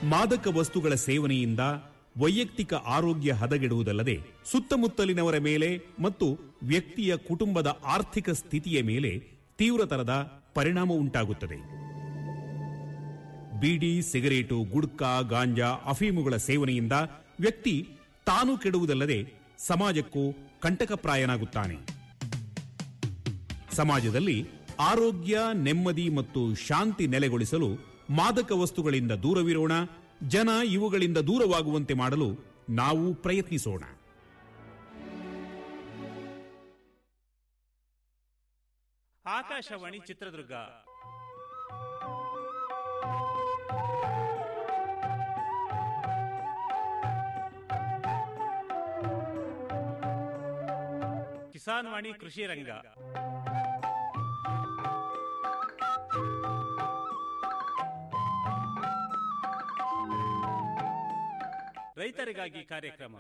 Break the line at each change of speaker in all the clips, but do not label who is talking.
ಮಾದಕ ವಸ್ತುಗಳ ಸೇವನೆಯಿಂದ ವೈಯಕ್ತಿಕ ಆರೋಗ್ಯ ಹದಗೆಡುವುದಲ್ಲದೆ ಸುತ್ತಮುತ್ತಲಿನವರ ಮೇಲೆ ಮತ್ತು ವ್ಯಕ್ತಿಯ ಕುಟುಂಬದ ಆರ್ಥಿಕ ಸ್ಥಿತಿಯ ಮೇಲೆ ತೀವ್ರತರದ ಪರಿಣಾಮ ಉಂಟಾಗುತ್ತದೆ ಬೀಡಿ ಸಿಗರೇಟು ಗುಡ್ಕಾ ಗಾಂಜಾ ಅಫೀಮುಗಳ ಸೇವನೆಯಿಂದ ವ್ಯಕ್ತಿ ತಾನು ಕೆಡುವುದಲ್ಲದೆ ಸಮಾಜಕ್ಕೂ ಕಂಟಕಪ್ರಾಯನಾಗುತ್ತಾನೆ ಸಮಾಜದಲ್ಲಿ ಆರೋಗ್ಯ ನೆಮ್ಮದಿ ಮತ್ತು ಶಾಂತಿ ನೆಲೆಗೊಳಿಸಲು ಮಾದಕ ವಸ್ತುಗಳಿಂದ ದೂರವಿರೋಣ ಜನ ಇವುಗಳಿಂದ ದೂರವಾಗುವಂತೆ ಮಾಡಲು ನಾವು ಪ್ರಯತ್ನಿಸೋಣ
ಆಕಾಶವಾಣಿ ಚಿತ್ರದುರ್ಗ ಕಿಸಾನ್ ವಾಣಿ ಕೃಷಿ ರಂಗ ರೈತರಿಗಾಗಿ ಕಾರ್ಯಕ್ರಮ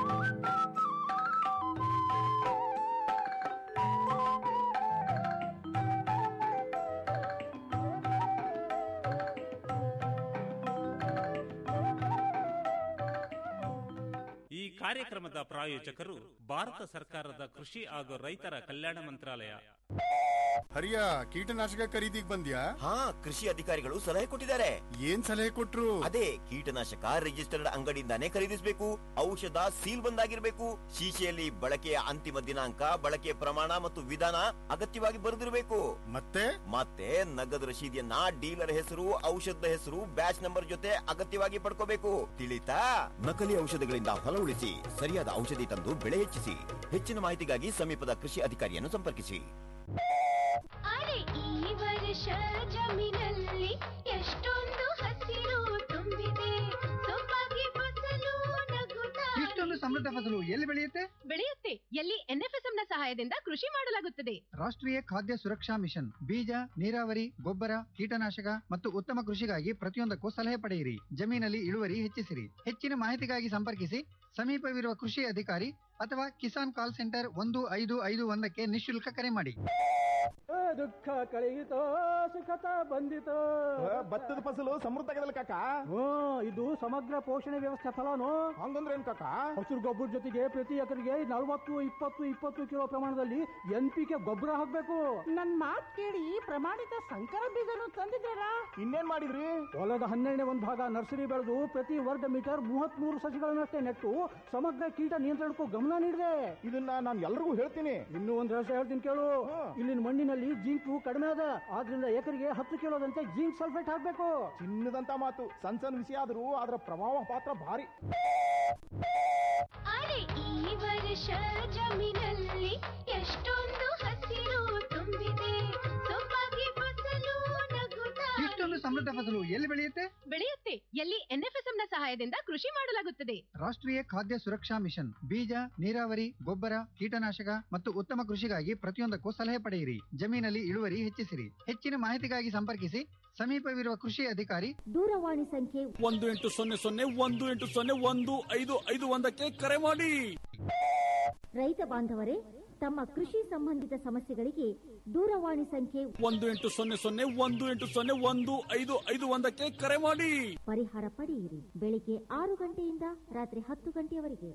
ಈ ಕಾರ್ಯಕ್ರಮದ ಪ್ರಾಯೋಜಕರು ಭಾರತ ಸರ್ಕಾರದ ಕೃಷಿ ಹಾಗೂ ರೈತರ ಕಲ್ಯಾಣ ಮಂತ್ರಾಲಯ
ಹರಿಯ ಕೀಟನಾಶಕ ಖರೀದಿಗ್ ಬಂದ್ಯಾ
ಹಾ ಕೃಷಿ ಅಧಿಕಾರಿಗಳು ಸಲಹೆ ಕೊಟ್ಟಿದ್ದಾರೆ
ಏನ್ ಸಲಹೆ ಕೊಟ್ರು
ಅದೇ ಕೀಟನಾಶಕ ರಿಜಿಸ್ಟರ್ಡ್ ಅಂಗಡಿಯಿಂದಾನೇ ಖರೀದಿಸಬೇಕು ಔಷಧ ಸೀಲ್ ಬಂದಾಗಿರ್ಬೇಕು ಶೀಶೆಯಲ್ಲಿ ಬಳಕೆಯ ಅಂತಿಮ ದಿನಾಂಕ ಬಳಕೆಯ ಪ್ರಮಾಣ ಮತ್ತು ವಿಧಾನ ಅಗತ್ಯವಾಗಿ ಬರೆದಿರಬೇಕು
ಮತ್ತೆ
ಮತ್ತೆ ನಗದು ರಶೀದಿಯನ್ನ ಡೀಲರ್ ಹೆಸರು ಔಷಧದ ಹೆಸರು ಬ್ಯಾಚ್ ನಂಬರ್ ಜೊತೆ ಅಗತ್ಯವಾಗಿ ಪಡ್ಕೋಬೇಕು ತಿಳಿತಾ ನಕಲಿ ಔಷಧಗಳಿಂದ ಹೊಲ ಉಳಿಸಿ ಸರಿಯಾದ ಔಷಧಿ ತಂದು ಬೆಳೆ ಹೆಚ್ಚಿಸಿ ಹೆಚ್ಚಿನ ಮಾಹಿತಿಗಾಗಿ ಸಮೀಪದ ಕೃಷಿ ಅಧಿಕಾರಿಯನ್ನು ಸಂಪರ್ಕಿಸಿ
ಅರೆ ಈ ವರ್ಷ ಜಮೀನಲ್ಲಿ ಎಷ್ಟೊಂದು ಹಸಿರು ತುಂಬಿದೆ ಸೊಬಗೆ ಫಸಲು ನಗುತ್ತಾ
ಇಷ್ಟೊಂದು ಸಮೃದ್ಧ ಫಸಲು ಎಲ್ಲಿ ಬೆಳೆಯುತ್ತೆ
ಬೆಳೆಯುತ್ತೆ ಎಲ್ಲಿ ಎನ್ಎಫ್ಎಸ್ಎಂ ನ ಸಹಾಯದಿಂದ ಕೃಷಿ ಮಾಡಲಾಗುತ್ತದೆ
ರಾಷ್ಟ್ರೀಯ ಖಾದ್ಯ ಸುರಕ್ಷಾ ಮಿಷನ್ ಬೀಜ ನೀರಾವರಿ ಗೊಬ್ಬರ ಕೀಟನಾಶಕ ಮತ್ತು ಉತ್ತಮ ಕೃಷಿಗಾಗಿ ಪ್ರತಿಯೊಂದಕ್ಕೂ ಸಲಹೆ ಪಡೆಯಿರಿ ಜಮೀನಲ್ಲಿ ಇಳುವರಿ ಹೆಚ್ಚಿಸಿರಿ ಹೆಚ್ಚಿನ ಮಾಹಿತಿಗಾಗಿ ಸಂಪರ್ಕಿಸಿ ಸಮೀಪವಿರುವ ಕೃಷಿ ಅಧಿಕಾರಿ ಅಥವಾ ಕಿಸಾನ್ ಕಾಲ್ ಸೆಂಟರ್ ಒಂದು ಐದು ಐದು ಒಂದಕ್ಕೆ ನಿಶುಲ್ಕ ಕರೆ ಮಾಡಿ
ದುಃಖ ಕಳೆಯಿತೋ ಸುಖತ ಬಂದಿತೋ
ಭತ್ತದ ಫಸಲು ಸಮೃದ್ಧ ಆಗದಲ್ಲ ಕಾಕ
ಹ್ಮ್ ಇದು ಸಮಗ್ರ ಪೋಷಣೆ ವ್ಯವಸ್ಥೆ ಫಲಾನು
ಹಂಗಂದ್ರೆ ಏನ್ ಕಾಕ
ಹಸಿರು ಗೊಬ್ಬರ ಜೊತೆಗೆ ಪ್ರತಿ ಎಕರೆಗೆ ನಲವತ್ತು ಇಪ್ಪತ್ತು ಇಪ್ಪತ್ತು ಕಿಲೋ ಪ್ರಮಾಣದಲ್ಲಿ ಎನ್ ಪಿ ಕೆ ಗೊಬ್ಬರ ಹಾಕ್ಬೇಕು
ನನ್ ಮಾತ್ ಕೇಳಿ ಪ್ರಮಾಣಿತ ಸಂಕರ ಬೀಜನು ತಂದಿದ್ದೀರಾ
ಇನ್ನೇನ್ ಮಾಡಿದ್ರಿ
ಹೊಲದ ಹನ್ನೆರಡನೇ ಒಂದು ಭಾಗ ನರ್ಸರಿ ಬೆಳೆದು ಪ್ರತಿ ವರ್ಗ ಮೀಟರ್ ಮೂವತ್ತ್ ಮೂರು ಸಸಿಗಳನ್ನಷ್ಟೇ ನೆಟ್ಟು ಸಮಗ್ರ ಕೀಟ ನಿಯಂತ್ರಣಕ್ಕೂ ಗಮನ ನೀಡಿದೆ
ಇದನ್ನ ನಾನು ಎಲ್ರಿಗೂ ಹೇಳ್ತೀನಿ
ಇನ್ನೂ ಒಂದು ರಹಸ್ಯ ಹೇಳ್ತೀನಿ ಕೇಳು ಇಲ್ಲಿನ ಮಣ್ಣಿನಲ್ಲಿ ಜಿಂಕು ಕಡಿಮೆ ಅದ ಆದ್ರಿಂದ ಎಕರೆಗೆ ಹತ್ತು ಕಿಲೋದಂತೆ ಜಿಂಕ್ ಸಲ್ಫೇಟ್ ಹಾಕ್ಬೇಕು
ಚಿನ್ನದಂತ ಮಾತು ಸಣ್ಣ ಸಣ್ಣ ವಿಷಯ ಆದ್ರೂ ಅದರ ಪ್ರಭಾವ ಪಾತ್ರ ಭಾರಿ
ಅರೆ ಈ ವರ್ಷ ಜಮೀನಲ್ಲಿ ಎಷ್ಟೊಂದು ಹಸಿರು ತುಂಬಿದೆ ಸೊಬಗೆ ಫಸಲು ನಗುತ್ತಾ
ಇಷ್ಟೊಂದು ಸಮೃದ್ಧ ಫಸಲು ಎಲ್ಲಿ ಬೆಳೆಯುತ್ತೆ
ಬೆಳೆಯುತ್ತೆ ಎಲ್ಲಿ ಎನ್ಎಫ್ಎಸ್ಎಂ ನ ಸಹಾಯದಿಂದ ಕೃಷಿ ಮಾಡಲಾಗುತ್ತದೆ
ರಾಷ್ಟ್ರೀಯ ಖಾದ್ಯ ಸುರಕ್ಷಾ ಮಿಷನ್ ಬೀಜ ನೀರಾವರಿ ಗೊಬ್ಬರ ಕೀಟನಾಶಕ ಮತ್ತು ಉತ್ತಮ ಕೃಷಿಗಾಗಿ ಪ್ರತಿಯೊಂದಕ್ಕೂ ಸಲಹೆ ಪಡೆಯಿರಿ ಜಮೀನಲ್ಲಿ ಇಳುವರಿ ಹೆಚ್ಚಿಸಿರಿ ಹೆಚ್ಚಿನ ಮಾಹಿತಿಗಾಗಿ ಸಂಪರ್ಕಿಸಿ ಸಮೀಪವಿರುವ ಕೃಷಿ ಅಧಿಕಾರಿ
ದೂರವಾಣಿ ಸಂಖ್ಯೆ
ಒಂದು ಎಂಟು ಸೊನ್ನೆ ಸೊನ್ನೆ ಒಂದು ಎಂಟು ಸೊನ್ನೆ ಒಂದು ಐದು ಐದು ಒಂದಕ್ಕೆ ಕರೆ ಮಾಡಿ
ರೈತ ಬಾಂಧವರೇ ತಮ್ಮ ಕೃಷಿ ಸಂಬಂಧಿತ ಸಮಸ್ಯೆಗಳಿಗೆ ದೂರವಾಣಿ ಸಂಖ್ಯೆ
ಒಂದು ಎಂಟು ಸೊನ್ನೆ ಸೊನ್ನೆ ಒಂದು ಎಂಟು ಸೊನ್ನೆ ಒಂದು ಐದು ಐದು ಒಂದಕ್ಕೆ ಕರೆ ಮಾಡಿ
ಪರಿಹಾರ ಪಡೆಯಿರಿ ಬೆಳಿಗ್ಗೆ ಆರು ಗಂಟೆಯಿಂದ ರಾತ್ರಿ ಹತ್ತು ಗಂಟೆಯವರೆಗೆ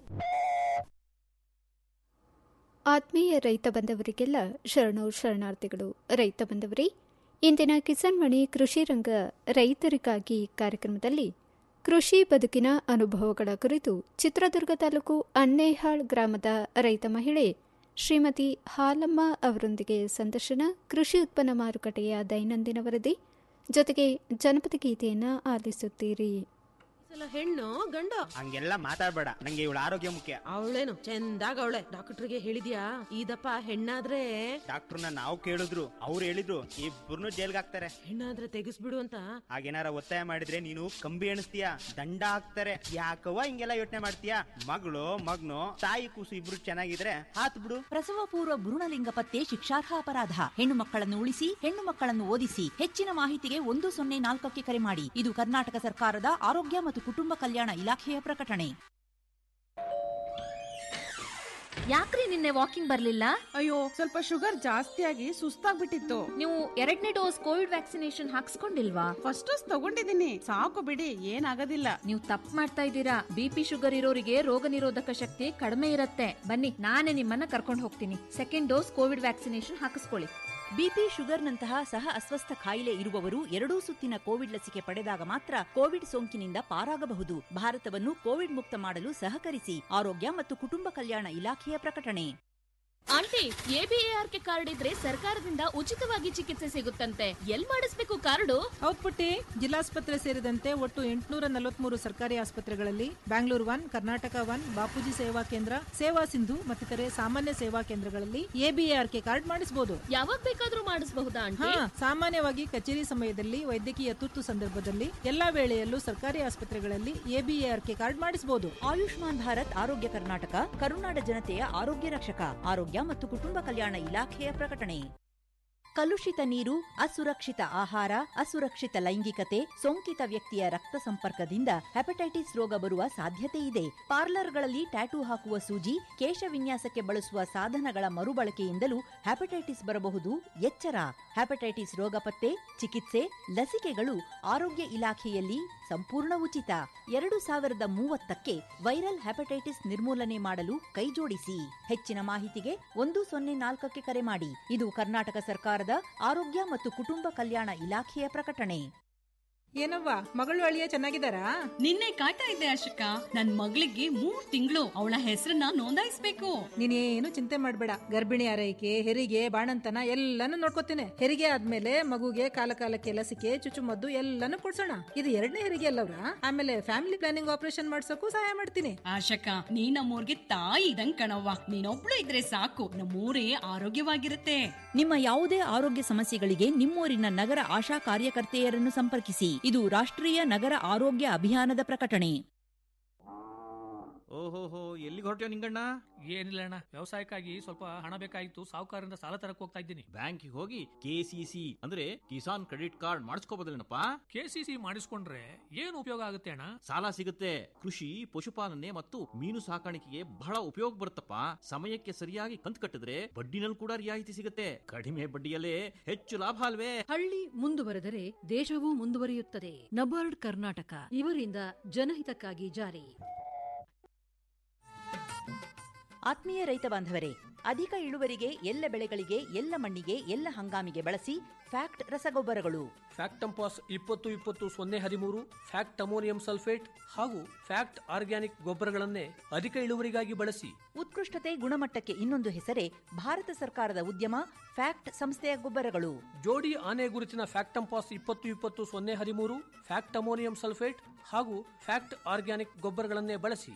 ಆತ್ಮೀಯ ರೈತ ಬಂಧವರಿಗೆಲ್ಲ ಶರಣು ಶರಣಾರ್ಥಿಗಳು ರೈತ ಬಂಧವರೇ ಇಂದಿನ ಕಿಸಾನ್ ಮಣಿ ಕೃಷಿ ರಂಗ ರೈತರಿಗಾಗಿ ಕಾರ್ಯಕ್ರಮದಲ್ಲಿ ಕೃಷಿ ಬದುಕಿನ ಅನುಭವಗಳ ಕುರಿತು ಚಿತ್ರದುರ್ಗ ತಾಲೂಕು ಅನ್ನೇಹಾಳ್ ಗ್ರಾಮದ ರೈತ ಮಹಿಳೆ ಶ್ರೀಮತಿ ಹಾಲಮ್ಮ ಅವರೊಂದಿಗೆ ಸಂದರ್ಶನ ಕೃಷಿ ಉತ್ಪನ್ನ ಮಾರುಕಟ್ಟೆಯ ದೈನಂದಿನ ವರದಿ ಜೊತೆಗೆ ಜನಪದ ಗೀತೆಯನ್ನ ಆಲಿಸುತ್ತೀರಿ
ಹೆಣ್ಣು ಗಂಡು
ಹಂಗೆಲ್ಲ ಮಾತಾಡ್ಬೇಡ ನಂಗೆ ಇವಳ ಆರೋಗ್ಯ ಮುಖ್ಯ
ಅವಳೇನು ಚಂದಾಗ ಅವಳೆ ಡಾಕ್ಟರ್ಗೆ ಹೇಳಿದ್ಯಾ ಇದಪ್ಪ ಹೆಣ್ಣಾದ್ರೆ
ಡಾಕ್ಟರ್ನ ನಾವು ಕೇಳಿದ್ರು ಅವ್ರು ಹೇಳಿದ್ರು ಇಬ್ಬರನ್ನು ಜೈಲ್ಗೆ ಹಾಕ್ತಾರೆ
ಹೆಣ್ಣಾದ್ರೆ ತೆಗಿಸ್ಬಿಡು ಅಂತ
ಹಾಗೇನಾರ ಒತ್ತಾಯ ಮಾಡಿದ್ರೆ ನೀನು ಕಂಬಿ ಎಣಿಸ್ತೀಯ ದಂಡ ಹಾಕ್ತಾರೆ ಯಾಕವ್ವ ಹಿಂಗೆಲ್ಲ ಯೋಚನೆ ಮಾಡ್ತೀಯ ಮಗಳು ಮಗ್ನು ತಾಯಿ ಕೂಸು ಇಬ್ರು ಚೆನ್ನಾಗಿದ್ರೆ ಹಾತ್ ಬಿಡು
ಪ್ರಸವ ಪೂರ್ವ ಭ್ರೂಣಲಿಂಗ ಪತ್ತೆ ಶಿಕ್ಷಾರ್ಹ ಅಪರಾಧ ಹೆಣ್ಣು ಮಕ್ಕಳನ್ನು ಉಳಿಸಿ ಹೆಣ್ಣು ಮಕ್ಕಳನ್ನು ಓದಿಸಿ ಹೆಚ್ಚಿನ ಮಾಹಿತಿಗೆ ಒಂದು ಸೊನ್ನೆ ನಾಲ್ಕಕ್ಕೆ ಕರೆ ಮಾಡಿ ಇದು ಕರ್ನಾಟಕ ಸರ್ಕಾರದ ಆರೋಗ್ಯ ಮತ್ತು ಕುಟುಂಬ ಕಲ್ಯಾಣ ಇಲಾಖೆಯ ಪ್ರಕಟಣೆ
ಯಾಕ್ರಿ ನಿನ್ನೆ ವಾಕಿಂಗ್ ಬರ್ಲಿಲ್ಲ
ಅಯ್ಯೋ ಸ್ವಲ್ಪ ಶುಗರ್ ಜಾಸ್ತಿ ಆಗಿ ಸುಸ್ತಾಗ್ಬಿಟ್ಟಿತ್ತು
ನೀವು ಎರಡನೇ ಡೋಸ್ ಕೋವಿಡ್ ವ್ಯಾಕ್ಸಿನೇಷನ್ ಹಾಕ್ಸ್ಕೊಂಡಿಲ್ವಾ
ಫಸ್ಟ್ ಡೋಸ್ ತಗೊಂಡಿದ್ದೀನಿ ಸಾಕು ಬಿಡಿ ಏನಾಗೋದಿಲ್ಲ
ನೀವು ತಪ್ಪು ಮಾಡ್ತಾ ಇದ್ದೀರಾ ಬಿಪಿ ಶುಗರ್ ಇರೋರಿಗೆ ರೋಗ ನಿರೋಧಕ ಶಕ್ತಿ ಕಡಿಮೆ ಇರುತ್ತೆ ಬನ್ನಿ ನಾನೇ ನಿಮ್ಮನ್ನ ಕರ್ಕೊಂಡು ಹೋಗ್ತೀನಿ ಸೆಕೆಂಡ್ ಡೋಸ್ ಕೋವಿಡ್ ವ್ಯಾಕ್ಸಿನೇಷನ್ ಹಾಕಿಸ್ಕೊಳ್ಳಿ
ಬಿಪಿ ಶುಗರ್ನಂತಹ ಸಹ ಅಸ್ವಸ್ಥ ಕಾಯಿಲೆ ಇರುವವರು ಎರಡೂ ಸುತ್ತಿನ ಕೋವಿಡ್ ಲಸಿಕೆ ಪಡೆದಾಗ ಮಾತ್ರ ಕೋವಿಡ್ ಸೋಂಕಿನಿಂದ ಪಾರಾಗಬಹುದು ಭಾರತವನ್ನು ಕೋವಿಡ್ ಮುಕ್ತ ಮಾಡಲು ಸಹಕರಿಸಿ ಆರೋಗ್ಯ ಮತ್ತು ಕುಟುಂಬ ಕಲ್ಯಾಣ ಇಲಾಖೆಯ ಪ್ರಕಟಣೆ
ಆಂಟಿ ಎಬಿಎಆರ್ಕೆ ಕಾರ್ಡ್ ಇದ್ರೆ ಸರ್ಕಾರದಿಂದ ಉಚಿತವಾಗಿ ಚಿಕಿತ್ಸೆ ಸಿಗುತ್ತಂತೆ ಎಲ್ ಮಾಡಿಸ್ಬೇಕು ಕಾರ್ಡು
ಹೌದ್ ಪುಟ್ಟಿ ಜಿಲ್ಲಾಸ್ಪತ್ರೆ ಸೇರಿದಂತೆ ಒಟ್ಟು ಎಂಟುನೂರ ನಲವತ್ಮೂರು ಸರ್ಕಾರಿ ಆಸ್ಪತ್ರೆಗಳಲ್ಲಿ ಬ್ಯಾಂಗ್ಳೂರ್ ಒನ್ ಕರ್ನಾಟಕ ಒನ್ ಬಾಪೂಜಿ ಸೇವಾ ಕೇಂದ್ರ ಸೇವಾ ಸಿಂಧು ಮತ್ತಿತರೆ ಸಾಮಾನ್ಯ ಸೇವಾ ಕೇಂದ್ರಗಳಲ್ಲಿ ಎಬಿಎಆರ್ಕೆ ಕಾರ್ಡ್ ಮಾಡಿಸಬಹುದು
ಯಾವಾಗ ಬೇಕಾದ್ರೂ ಮಾಡಿಸಬಹುದಾ
ಹಾ
ಆಂಟಿ
ಸಾಮಾನ್ಯವಾಗಿ ಕಚೇರಿ ಸಮಯದಲ್ಲಿ ವೈದ್ಯಕೀಯ ತುರ್ತು ಸಂದರ್ಭದಲ್ಲಿ ಎಲ್ಲಾ ವೇಳೆಯಲ್ಲೂ ಸರ್ಕಾರಿ ಆಸ್ಪತ್ರೆಗಳಲ್ಲಿ ಎಬಿಎಆರ್ಕೆ ಕಾರ್ಡ್ ಮಾಡಿಸಬಹುದು
ಆಯುಷ್ಮಾನ್ ಭಾರತ್ ಆರೋಗ್ಯ ಕರ್ನಾಟಕ ಕರುನಾಡ ಜನತೆಯ ಆರೋಗ್ಯ ರಕ್ಷಕ ಆರೋಗ್ಯ ಮತ್ತು ಕುಟುಂಬ ಕಲ್ಯಾಣ ಇಲಾಖೆಯ ಪ್ರಕಟಣೆ ಕಲುಷಿತ ನೀರು ಅಸುರಕ್ಷಿತ ಆಹಾರ ಅಸುರಕ್ಷಿತ ಲೈಂಗಿಕತೆ ಸೋಂಕಿತ ವ್ಯಕ್ತಿಯ ರಕ್ತ ಸಂಪರ್ಕದಿಂದ ಹೆಪಟೈಟಿಸ್ ರೋಗ ಬರುವ ಸಾಧ್ಯತೆ ಇದೆ ಪಾರ್ಲರ್ಗಳಲ್ಲಿ ಟ್ಯಾಟೂ ಹಾಕುವ ಸೂಜಿ ಕೇಶ ವಿನ್ಯಾಸಕ್ಕೆ ಬಳಸುವ ಸಾಧನಗಳ ಮರುಬಳಕೆಯಿಂದಲೂ ಹೆಪಟೈಟಿಸ್ ಬರಬಹುದು ಎಚ್ಚರ ಹೆಪಟೈಟಿಸ್ ರೋಗ ಪತ್ತೆ ಚಿಕಿತ್ಸೆ ಲಸಿಕೆಗಳು ಆರೋಗ್ಯ ಇಲಾಖೆಯಲ್ಲಿ ಸಂಪೂರ್ಣ ಉಚಿತ ಎರಡು ಸಾವಿರದ ಮೂವತ್ತಕ್ಕೆ ವೈರಲ್ ಹೆಪಟೈಟಿಸ್ ನಿರ್ಮೂಲನೆ ಮಾಡಲು ಕೈಜೋಡಿಸಿ ಹೆಚ್ಚಿನ ಮಾಹಿತಿಗೆ ಒಂದು ಸೊನ್ನೆ ನಾಲ್ಕಕ್ಕೆ ಕರೆ ಮಾಡಿ ಇದು ಕರ್ನಾಟಕ ಸರ್ಕಾರದ ಆರೋಗ್ಯ ಮತ್ತು ಕುಟುಂಬ ಕಲ್ಯಾಣ ಇಲಾಖೆಯ ಪ್ರಕಟಣೆ
ಏನವ್ವ ಮಗಳು ಅಳಿಯ ಚೆನ್ನಾಗಿದ್ದಾರಾ
ನಿನ್ನೆ ಕಾಯ್ತಾ ಇದ್ದೆ ಅಶೋಕ ನನ್ ಮಗಳಿಗೆ ಮೂರ್ ತಿಂಗಳು ಅವಳ ಹೆಸರನ್ನ ನೋಂದಾಯಿಸ್ಬೇಕು
ನೀನೇನು ಚಿಂತೆ ಮಾಡ್ಬೇಡ ಗರ್ಭಿಣಿ ಆರೈಕೆ ಹೆರಿಗೆ ಬಾಣಂತನ ಎಲ್ಲಾನು ನೋಡ್ಕೋತೇನೆ ಹೆರಿಗೆ ಆದ್ಮೇಲೆ ಮಗುಗೆ ಕಾಲ ಕಾಲಕ್ಕೆ ಲಸಿಕೆ ಚುಚ್ಚುಮದ್ದು ಎಲ್ಲಾನು ಕೊಡ್ಸೋಣ ಇದು ಎರಡನೇ ಹೆರಿಗೆ ಅಲ್ಲವ್ರ ಆಮೇಲೆ ಫ್ಯಾಮಿಲಿ ಪ್ಲಾನಿಂಗ್ ಆಪರೇಷನ್ ಮಾಡ್ಸೋಕು ಸಹಾಯ ಮಾಡ್ತೀನಿ
ಆಶಕ ನೀ ನಮ್ಮೂರ್ಗೆ ತಾಯಿ ಇದಂಗ್ ಕಣವ್ವ ನೀನೊಬ್ಳು ಇದ್ರೆ ಸಾಕು ನಮ್ಮೂರೇ ಆರೋಗ್ಯವಾಗಿರುತ್ತೆ
ನಿಮ್ಮ ಯಾವುದೇ ಆರೋಗ್ಯ ಸಮಸ್ಯೆಗಳಿಗೆ ನಿಮ್ಮೂರಿನ ನಗರ ಆಶಾ ಕಾರ್ಯಕರ್ತೆಯರನ್ನು ಸಂಪರ್ಕಿಸಿ ಇದು ರಾಷ್ಟ್ರೀಯ ನಗರ ಆರೋಗ್ಯ ಅಭಿಯಾನದ ಪ್ರಕಟಣೆ
ಓಹೋಹೋ ಎಲ್ಲಿಗೆ ಹೊರಟ್ಯೋ ನಿಂಗಣ್ಣ
ಏನಿಲ್ಲ ಅಣ್ಣ ವ್ಯವಸಾಯಕ್ಕಾಗಿ ಸ್ವಲ್ಪ ಹಣ ಬೇಕಾಗಿತ್ತು ಸಾಹುಕಾರರಿಂದ ಸಾಲ ತರಕ್ ಹೋಗ್ತಾ ಇದ್ದೀನಿ
ಬ್ಯಾಂಕಿಗೆ ಹೋಗಿ ಕೆಸಿಸಿ ಅಂದ್ರೆ ಕಿಸಾನ್ ಕ್ರೆಡಿಟ್ ಕಾರ್ಡ್ ಮಾಡಿಸ್ಕೋಬೋದಲ್ಲೇನಪ್ಪ
ಕೆಸಿಸಿ ಮಾಡಿಸ್ಕೊಂಡ್ರೆ ಏನು ಉಪಯೋಗ ಆಗುತ್ತೆ ಅಣ್ಣ
ಸಾಲ ಸಿಗುತ್ತೆ ಕೃಷಿ ಪಶುಪಾಲನೆ ಮತ್ತು ಮೀನು ಸಾಕಾಣಿಕೆಗೆ ಬಹಳ ಉಪಯೋಗ ಬರುತ್ತಪ್ಪ ಸಮಯಕ್ಕೆ ಸರಿಯಾಗಿ ಕಂತು ಕಟ್ಟಿದ್ರೆ ಬಡ್ಡಿನಲ್ಲಿ ಕೂಡ ರಿಯಾಯಿತಿ ಸಿಗುತ್ತೆ ಕಡಿಮೆ ಬಡ್ಡಿಯಲ್ಲೇ ಹೆಚ್ಚು ಲಾಭ ಅಲ್ವೇ
ಹಳ್ಳಿ ಮುಂದುವರೆದರೆ ದೇಶವೂ ಮುಂದುವರಿಯುತ್ತದೆ ನಬಾರ್ಡ್ ಕರ್ನಾಟಕ ಇವರಿಂದ ಜನಹಿತಕ್ಕಾಗಿ ಜಾರಿ
ಆತ್ಮೀಯ ರೈತ ಬಾಂಧವರೇ ಅಧಿಕ ಇಳುವರಿಗೆ ಎಲ್ಲ ಬೆಳೆಗಳಿಗೆ ಎಲ್ಲ ಮಣ್ಣಿಗೆ ಎಲ್ಲ ಹಂಗಾಮಿಗೆ ಬಳಸಿ ಫ್ಯಾಕ್ಟ್ ರಸಗೊಬ್ಬರಗಳು
ಫ್ಯಾಕ್ಟಂಪಾಸ್ ಇಪ್ಪತ್ತು ಇಪ್ಪತ್ತು ಸೊನ್ನೆ ಹದಿಮೂರು ಫ್ಯಾಕ್ಟ್ ಅಮೋನಿಯಂ ಸಲ್ಫೇಟ್ ಹಾಗೂ ಫ್ಯಾಕ್ಟ್ ಆರ್ಗ್ಯಾನಿಕ್ ಗೊಬ್ಬರಗಳನ್ನೇ ಅಧಿಕ ಇಳುವರಿಗಾಗಿ ಬಳಸಿ
ಉತ್ಕೃಷ್ಟತೆ ಗುಣಮಟ್ಟಕ್ಕೆ ಇನ್ನೊಂದು ಹೆಸರೇ ಭಾರತ ಸರ್ಕಾರದ ಉದ್ಯಮ ಫ್ಯಾಕ್ಟ್ ಸಂಸ್ಥೆಯ ಗೊಬ್ಬರಗಳು
ಜೋಡಿ ಆನೆ ಗುರುತಿನ ಫ್ಯಾಕ್ಟಂಪಾಸ್ ಇಪ್ಪತ್ತು ಇಪ್ಪತ್ತು ಸೊನ್ನೆ ಹದಿಮೂರು ಫ್ಯಾಕ್ಟ್ ಅಮೋನಿಯಂ ಸಲ್ಫೇಟ್ ಹಾಗೂ ಫ್ಯಾಕ್ಟ್ ಆರ್ಗ್ಯಾನಿಕ್ ಗೊಬ್ಬರಗಳನ್ನೇ ಬಳಸಿ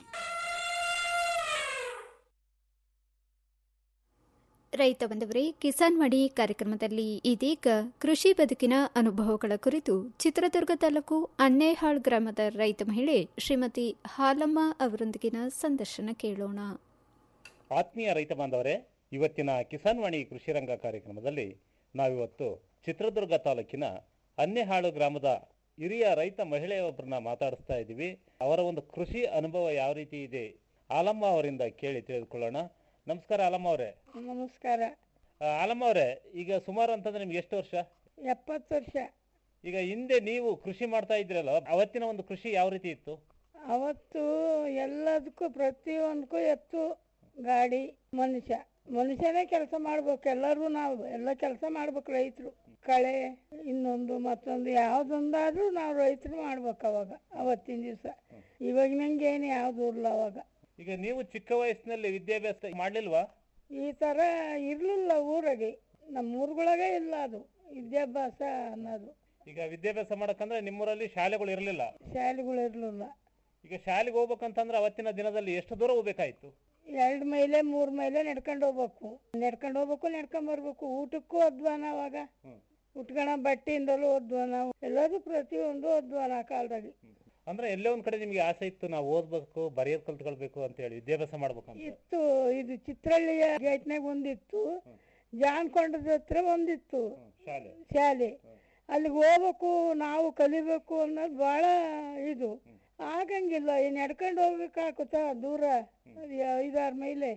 ರೈತ ಬಂದವರೇ ಕಿಸಾನ್ ಮಣಿ ಕಾರ್ಯಕ್ರಮದಲ್ಲಿ ಇದೀಗ ಕೃಷಿ ಬದುಕಿನ ಅನುಭವಗಳ ಕುರಿತು ಚಿತ್ರದುರ್ಗ ತಾಲೂಕು ಅಣ್ಣೇಹಾಳ್ ಗ್ರಾಮದ ರೈತ ಮಹಿಳೆ ಶ್ರೀಮತಿ ಹಾಲಮ್ಮ ಅವರೊಂದಿಗಿನ ಸಂದರ್ಶನ ಕೇಳೋಣ
ಆತ್ಮೀಯ ರೈತ ಬಾಂಧವರೇ ಇವತ್ತಿನ ಕಿಸಾನ್ ವಾಣಿ ಕೃಷಿ ರಂಗ ಕಾರ್ಯಕ್ರಮದಲ್ಲಿ ನಾವಿವತ್ತು ಚಿತ್ರದುರ್ಗ ತಾಲೂಕಿನ ಅನ್ನೆಹಾಳು ಗ್ರಾಮದ ಹಿರಿಯ ರೈತ ಮಹಿಳೆಯೊಬ್ಬರನ್ನ ಮಾತಾಡಿಸ್ತಾ ಇದ್ದೀವಿ ಅವರ ಒಂದು ಕೃಷಿ ಅನುಭವ ಯಾವ ರೀತಿ ಇದೆ ಆಲಮ್ಮ ಅವರಿಂದ ಕೇಳಿ ತಿಳಿದುಕೊಳ್ಳೋಣ ನಮಸ್ಕಾರ ಆಲಮ್ಮ ಅವರೇ
ನಮಸ್ಕಾರ
ಆ, ಆಲಮ್ಮ ಅವರೇ ಈಗ ಸುಮಾರು ಅಂತಂದ್ರೆ ನಿಮ್ಗೆ ಎಷ್ಟು ವರ್ಷ
ಎಪ್ಪತ್ತು ವರ್ಷ
ಈಗ ಹಿಂದೆ ನೀವು ಕೃಷಿ ಮಾಡ್ತಾ ಇದ್ರಲ್ಲ ಅವತ್ತಿನ ಒಂದು ಕೃಷಿ ಯಾವ ರೀತಿ ಇತ್ತು
ಅವತ್ತು ಎಲ್ಲದಕ್ಕೂ ಪ್ರತಿಯೊಂದಕ್ಕೂ ಎತ್ತು ಗಾಡಿ ಮನುಷ್ಯ ಮನುಷ್ಯನೇ ಕೆಲಸ ಮಾಡ್ಬೇಕು ಎಲ್ಲರೂ ನಾವು ಎಲ್ಲ ಕೆಲಸ ಮಾಡ್ಬೇಕು ರೈತರು ಕಳೆ ಇನ್ನೊಂದು ಮತ್ತೊಂದು ಯಾವುದೊಂದಾದ್ರೂ ನಾವು ರೈತರು ಮಾಡ್ಬೇಕು ಅವಾಗ ಅವತ್ತಿನ ದಿವಸ ಇವಾಗಿನಂಗೆ ಏನು ಯಾವುದು ಇಲ್ಲ ಅವಾಗ
ಈಗ ನೀವು ಚಿಕ್ಕ ವಯಸ್ಸಿನಲ್ಲಿ ವಿದ್ಯಾಭ್ಯಾಸ ಮಾಡ್ಲಿಲ್ವಾ
ಈ ಥರ ಇರಲಿಲ್ಲ ಊರಾಗೆ ನಮ್ಮ ಊರುಗಳಾಗೆ ಇಲ್ಲ ಅದು ವಿದ್ಯಾಭ್ಯಾಸ ಅನ್ನೋದು
ಈಗ ವಿದ್ಯಾಭ್ಯಾಸ ಮಾಡಕ್ಕಂದ್ರೆ ನಿಮ್ಮೂರಲ್ಲಿ ಶಾಲೆಗಳು ಇರಲಿಲ್ಲ
ಶಾಲೆಗಳು ಇರಲಿಲ್ಲ
ಈಗ ಶಾಲೆಗೆ ಹೋಗ್ಬೇಕಂತಂದ್ರೆ ಅವತ್ತಿನ ದಿನದಲ್ಲಿ ಎಷ್ಟು ದೂರ ಹೋಗ್ಬೇಕಾಯ್ತು
ಎರಡು ಮೈಲೆ ಮೂರು ಮೈಲೆ ನಡ್ಕೊಂಡು ಹೋಗ್ಬೇಕು ನಡ್ಕೊಂಡು ಹೋಗ್ಬೇಕು ನಡ್ಕೊಂಡ್ ಬರ್ಬೇಕು ಊಟಕ್ಕೂ ಅಧ್ವಾನ ಅವಾಗ ಉಟ್ಕಣ ಬಟ್ಟೆಯಿಂದಲೂ ಅಧ್ವಾನ ಎಲ್ಲದೂ ಪ್ರತಿಯೊಂದು ಅಧ್ವಾನ ಆ ಕಾಲದಾಗೆ
ಅಂದ್ರೆ ಎಲ್ಲೇ ಒಂದ್ ಕಡೆ ನಿಮ್ಗೆ ಆಸೆ ಇತ್ತು ನಾವು ಓದ್ಬೇಕು ಬರೆಯೋದ್ ಕಲ್ತ್ಕೊಳ್ಬೇಕು ಅಂತ ಹೇಳಿ ವಿದ್ಯಾಭ್ಯಾಸ ಮಾಡ್ಬೇಕಂತ
ಇತ್ತು ಇದು ಚಿತ್ರಹಳ್ಳಿಯ ಗೇಟ್ನಾಗ ಒಂದಿತ್ತು ಜಾನ್ಕೊಂಡದ ಹತ್ರ ಒಂದಿತ್ತು
ಶಾಲೆ
ಶಾಲೆ ಅಲ್ಲಿಗೆ ಹೋಗ್ಬೇಕು ನಾವು ಕಲಿಬೇಕು ಅನ್ನೋದು ಭಾಳ ಇದು ಆಗಂಗಿಲ್ಲ ಈ ನಡ್ಕೊಂಡು ಹೋಗ್ಬೇಕಾಗುತ್ತಾ ದೂರ ಅದು ಐದಾರು ಮೈಲೆ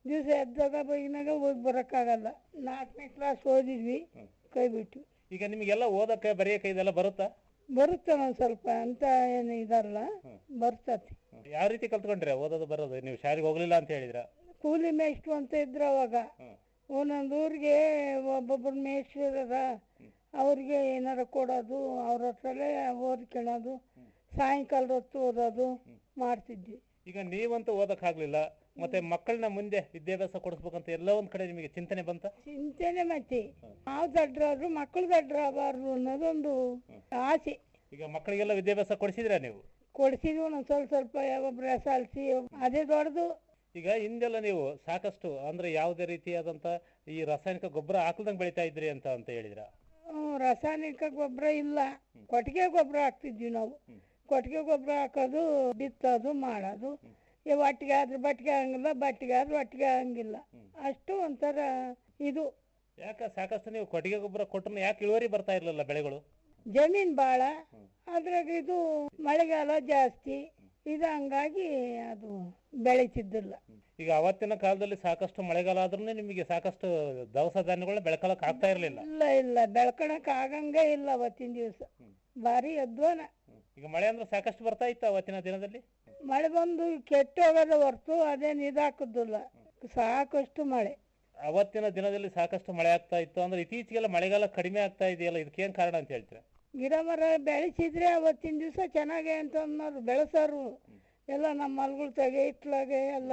ದಿವಸ ಎದ್ದಾಗ ಬೈನಾಗ ಹೋಗಿ ಬರೋಕ್ಕಾಗಲ್ಲ ನಾಲ್ಕನೇ ಕ್ಲಾಸ್ ಓದಿದ್ವಿ ಕೈ ಬಿಟ್ವಿ
ಈಗ ನಿಮಗೆಲ್ಲ ಓದಕ್ಕೆ ಬರೆಯಕ್ಕೆ ಇದೆಲ್ಲ ಬರುತ್ತಾ
ಬರುತ್ತೆ ಒಂದ್ ಸ್ವಲ್ಪ ಅಂತ ಏನು ಇದಲ್ಲ ಬರ್ತತಿ
ಯಾವ ರೀತಿ ಕಲ್ತ್ಕೊಂಡ್ರೆ ಓದೋದು ಬರೋದು ನೀವು ಶಾಲೆಗೆ ಹೋಗ್ಲಿಲ್ಲ ಅಂತ ಹೇಳಿದ್ರ
ಕೂಲಿ ಮೇಷ್ಟ್ರು ಅಂತ ಇದ್ರು ಅವಾಗ ಒಂದೊಂದು ಊರಿಗೆ ಒಬ್ಬೊಬ್ಬರು ಮೇಷ್ಟ್ರು ಇದಾರ ಅವ್ರಿಗೆ ಏನಾರ ಕೊಡೋದು ಅವ್ರ ಹತ್ರಲೇ ಓದ್ಕೊಳ್ಳೋದು ಸಾಯಂಕಾಲದ ಹೊತ್ತು ಓದೋದು ಮಾಡ್ತಿದ್ವಿ
ಈಗ ನೀವಂತೂ ಓದಕ್ಕಾಗ್ಲಿಲ್ಲ ಮತ್ತೆ ಮಕ್ಕಳನ್ನ ಮುಂದೆ ವಿದ್ಯಾಭ್ಯಾಸ ಕೊಡಿಸ್ಬೇಕಂತ ಎಲ್ಲ ಒಂದ್ ಕಡೆ ನಿಮಗೆ ಚಿಂತನೆ ಬಂತ
ಚಿಂತೆನೆ ಮತ್ತೆ ನಾವು ದಡ್ರಾದ್ರು ಮಕ್ಕಳು ದಡ್ರಾಗಬಾರ್ದು ಅನ್ನೋದೊಂದು ಆಸೆ
ಈಗ ಮಕ್ಕಳಿಗೆಲ್ಲ ವಿದ್ಯಾಭ್ಯಾಸ ಕೊಡಿಸಿದ್ರ ನೀವು
ಕೊಡಿಸಿದ್ವಿ ಒಂದೊಂದು ಸ್ವಲ್ಪ ಸ್ವಲ್ಪ ಒಬ್ರು ಎಸ್ ಎಲ್ ಸಿ ಅದೇ ದೊಡ್ಡದು
ಈಗ ಹಿಂದೆಲ್ಲ ನೀವು ಸಾಕಷ್ಟು ಅಂದ್ರೆ ಯಾವುದೇ ರೀತಿಯಾದಂತ ಈ ರಾಸಾಯನಿಕ ಗೊಬ್ಬರ ಹಾಕ್ಲ್ದಂಗ್ ಬೆಳಿತಾ ಇದ್ರಿ ಅಂತ ಅಂತ ಹೇಳಿದ್ರ
ಹ್ಮ್, ರಾಸಾಯನಿಕ ಗೊಬ್ಬರ ಇಲ್ಲ ಕೊಟ್ಟಿಗೆ ಗೊಬ್ಬರ ಹಾಕ್ತಿದ್ವಿ ನಾವು ಕೊಟ್ಟಿಗೆ ಗೊಬ್ಬರ ಹಾಕೋದು ಬಿತ್ತೋದು ಮಾಡೋದು ಈ ಒಟ್ಟಿಗೆ ಆದ್ರೆ ಬಟ್ಟಿಗೆ ಆಗಂಗಿಲ್ಲ ಬಟ್ಟಿಗೆ ಆದ್ರೆ ಒಟ್ಟಿಗೆ ಆಗಂಗಿಲ್ಲ ಅಷ್ಟು ಒಂಥರ ಇದು
ಯಾಕ ಸಾಕಷ್ಟು ನೀವು ಕೊಟ್ಟಿಗೆ ಗೊಬ್ಬರ ಕೊಟ್ಟರು ಯಾಕೆ ಇಳುವರಿ ಬರ್ತಾ ಇರ್ಲಿಲ್ಲ ಬೆಳೆಗಳು
ಜಮೀನ್ ಭಾಳ ಅದ್ರಾಗ ಇದು ಮಳೆಗಾಲ ಜಾಸ್ತಿ ಇದು ಹಂಗಾಗಿ ಅದು ಬೆಳೀತಿದ್ದಿಲ್ಲ
ಈಗ ಅವತ್ತಿನ ಕಾಲದಲ್ಲಿ ಸಾಕಷ್ಟು ಮಳೆಗಾಲ ಆದ್ರೂ ನಿಮಗೆ ಸಾಕಷ್ಟು ದವಸ ಧಾನ್ಯಗಳನ್ನ ಬೆಳ್ಕೊಳಕ್ ಆಗ್ತಾ ಇರ್ಲಿಲ್ಲ
ಇಲ್ಲ ಇಲ್ಲ ಬೆಳ್ಕೊಳಕ್ ಆಗಂಗೆ ಇಲ್ಲ ಅವತ್ತಿನ ದಿವಸ ಭಾರಿ ಅಧ್ವಾನ
ಈಗ ಮಳೆ ಅಂದ್ರೆ ಸಾಕಷ್ಟು ಬರ್ತಾ ಇತ್ತು ಅವತ್ತಿನ ದಿನದಲ್ಲಿ
ಮಳೆ ಬಂದು ಕೆಟ್ಟು ಹೋಗೋದ ಹೊರ್ತು ಅದೇನು ಇದಾಕುದಿಲ್ಲ ಸಾಕಷ್ಟು ಮಳೆ
ಅವತ್ತಿನ ದಿನದಲ್ಲಿ ಸಾಕಷ್ಟು ಮಳೆ ಆಗ್ತಾ ಇತ್ತು ಅಂದ್ರೆ ಇತ್ತೀಚೆಗೆಲ್ಲ ಮಳೆಗಾಲ ಕಡಿಮೆ ಆಗ್ತಾ ಇದೆಯಲ್ಲ ಇದಕ್ಕೇನ್ ಕಾರಣ ಅಂತ ಹೇಳ್ತೀರಾ
ಗಿಡ ಮರ ಬೆಳೆಸಿದ್ರೆ ಅವತ್ತಿನ ದಿವಸ ಚೆನ್ನಾಗೆ ಅಂತ ಅನ್ನೋರು ಬೆಳೆಸೋರು ಎಲ್ಲ ನಮ್ಮ ಹೊಲ್ಗಳು ತೆಗೆ ಇತ್ಲಾಗೆ ಎಲ್ಲ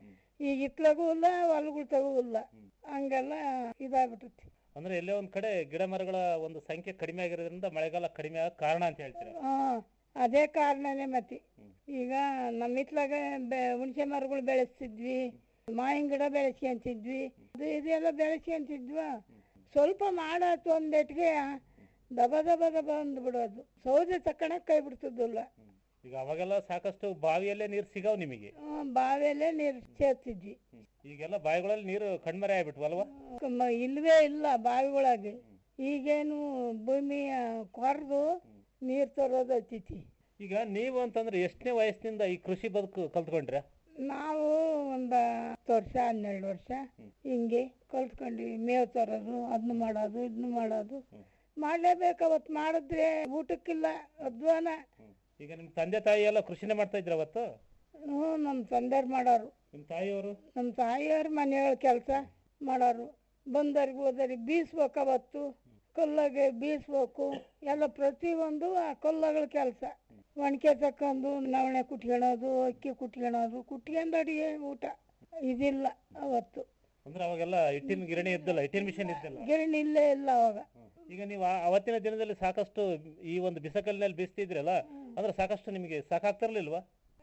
ಈಗ ಇತ್ಲಾಗೂ ಇಲ್ಲ ಹೊಲ್ಗಳು ತಗೂ ಇಲ್ಲ ಹಂಗೆಲ್ಲ ಇದಾಗ್ಬಿಟ್ಟೈತಿ
ಅಂದ್ರೆ ಎಲ್ಲೇ ಒಂದ್ ಕಡೆ ಗಿಡ ಮರಗಳ ಒಂದು ಸಂಖ್ಯೆ ಕಡಿಮೆ ಆಗಿರೋದ್ರಿಂದ ಮಳೆಗಾಲ ಕಡಿಮೆ ಆಗ ಕಾರಣ ಅಂತ ಹೇಳ್ತೀರಾ
ಹಾ ಅದೇ ಕಾರಣನೇ ಮತ್ತೆ ಈಗ ನಮ್ಮ ಇತ್ಲಾಗ ಬೆ ಹುಣಸೆ ಮರಗಳು ಬೆಳೆಸ್ತಿದ್ವಿ ಮಾವಿನ ಗಿಡ ಬೆಳೆಸ್ಕೊಂತಿದ್ವಿ ಅದು ಇದೆಲ್ಲ ಬೆಳೆಸ್ಕೊಂತಿದ್ವ ಸ್ವಲ್ಪ ಮಾಡಾತು ಒಂದೆಟ್ಗೆ ದಬ ದಬ ದಬ ಅಂದ್ಬಿಡೋದು ಸೌದೆ ತಕ್ಕಣಕ್ ಕೈ ಬಿಡ್ತಿದ್ದಿಲ್ಲ
ಈಗ ಅವಾಗೆಲ್ಲ ಸಾಕಷ್ಟು ಬಾವಿಯಲ್ಲೇ ನೀರು ಸಿಗಾವ್ ನಿಮಗೆ
ಹ್ಮ್, ಬಾವಿಯಲ್ಲೇ ನೀರು ಸೇರ್ತಿದ್ವಿ
ಈಗೆಲ್ಲ ಬಾವಿಗಳಲ್ಲಿ ನೀರು ಕಣ್ಮರೆ ಆಗ್ಬಿಟ್ವಲ್ವಾ
ಮ- ಇಲ್ವೇ ಇಲ್ಲ ಬಾವಿಗಳಾಗೆ ಈಗೇನು ಭೂಮಿ ಕೊರೆದು ನೀರು ತರೋದು ಹತ್ತಿತಿ
ಈಗ ನೀವು ಅಂತಂದ್ರೆ ಎಷ್ಟನೇ ವಯಸ್ಸಿನಿಂದ ಈ ಕೃಷಿ ಬದುಕು ಕಲ್ತ್ಕೊಂಡ್ರ
ನಾವು ಒಂದು ಹತ್ತು ವರ್ಷ ಹನ್ನೆರಡು ವರ್ಷ ಹಿಂಗೆ ಕಲ್ತ್ಕೊಂಡ್ವಿ ಮೇವು ತರೋದು ಅದನ್ನ ಮಾಡೋದು ಇದನ್ನ ಮಾಡೋದು ಮಾಡಲೇಬೇಕು ಅವತ್ತು ಮಾಡಿದ್ರೆ ಊಟಕ್ಕಿಲ್ಲ ಅಧ್ವಾನ
ಈಗ ನಿಮ್ ತಂದೆ ತಾಯಿ ಎಲ್ಲ ಕೃಷಿನೇ ಮಾಡ್ತಾ ಇದ್ರ ಅವತ್ತು
ಹ್ಞೂ ನಮ್ಮ ತಂದೆಯವ್ರು ಮಾಡೋರು
ನಿಮ್ ತಾಯಿಯವರು
ನಮ್ಮ ತಾಯಿಯವ್ರ ಮನೆಯೊಳಗೆ ಕೆಲಸ ಮಾಡೋರು ಬಂದವ್ರಿಗೆ ಹೋದವ್ರಿಗೆ ಬೀಸ್ಬೇಕು ಅವತ್ತು ಕಲ್ಲಾಗೆ ಬೀಸ್ಬೇಕು ಎಲ್ಲ ಪ್ರತಿಯೊಂದು ಆ ಕಲ್ಲಗಳ ಕೆಲಸ ಒಣಕೆ ತಕ್ಕಂದು ನವಣೆ ಕುಟ್ಕೊಳೋದು ಅಕ್ಕಿ ಕುಟ್ಕೊಳೋದು ಕುಟ್ಕೊಂಡು ಅಡಿಗೆ ಊಟ ಇದಿಲ್ಲ ಅವತ್ತು
ಅಂದ್ರೆ ಅವಾಗೆಲ್ಲ ಹಿಟ್ಟಿನ ಗಿರಣಿ ಇದ್ದಲ್ಲ ಹಿಟ್ಟಿನ ಮಿಷನ್ ಇದ್ದಲ್ಲ
ಗಿರಣಿ ಇಲ್ಲೇ ಇಲ್ಲ ಅವಾಗ
ಈಗ ನೀವು ಆ- ಅವತ್ತಿನ ದಿನದಲ್ಲಿ ಸಾಕಷ್ಟು ಈ ಒಂದು ಬಿಸಕಲ್ಲಿನಲ್ಲಿ ಬೀಸ್ತಿದ್ರಲ್ಲ ಅಂದ್ರೆ ಸಾಕಷ್ಟು ನಿಮಗೆ ಸಾಕಾಗ್ತಿರ್ಲಿಲ್ವಾ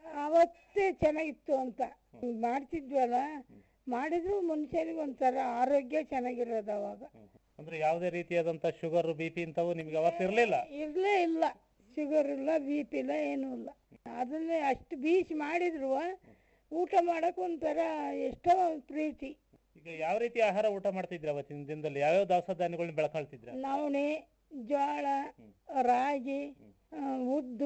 ಅವತ್ತೇ ಚೆನ್ನಾಗಿತ್ತು ಅಂತ ಮಾಡ್ತಿದ್ವಲ್ಲ ಮಾಡಿದ್ರು ಮನುಷ್ಯನಿಗೆ ಒಂಥರ ಆರೋಗ್ಯ ಚೆನ್ನಾಗಿರೋದು ಅವಾಗ
ಅಂದ್ರೆ ಯಾವುದೇ ರೀತಿಯಾದಂತ ಶುಗರ್ ಬಿ ಪಿ ಇಂಥವು ನಿಮ್ಗೆ ಅವತ್ತು ಇರ್ಲಿಲ್ಲ
ಇರ್ಲೇ ಇಲ್ಲ ಶುಗರ್ ಇಲ್ಲ ಬಿ ಪಿ ಇಲ್ಲ ಏನೂ ಇಲ್ಲ ಅದನ್ನೇ ಅಷ್ಟು ಬೀಸಿ ಮಾಡಿದ್ರು ಊಟ ಮಾಡಕ್ ಒಂಥರ ಎಷ್ಟೋ ಪ್ರೀತಿ
ಈಗ ಯಾವ ರೀತಿ ಆಹಾರ ಊಟ ಮಾಡ್ತಿದ್ರ ಅವತ್ತಿನ ದಿನದಲ್ಲಿ ಯಾವ್ಯಾವ ದವಸ ಧಾನ್ಯಗಳನ್ನ ಬೆಳ್ಕೊಳ್ತಿದ್ರ
ನವಣೆ ಜೋಳ ರಾಗಿ ಆ, ಉದ್ದು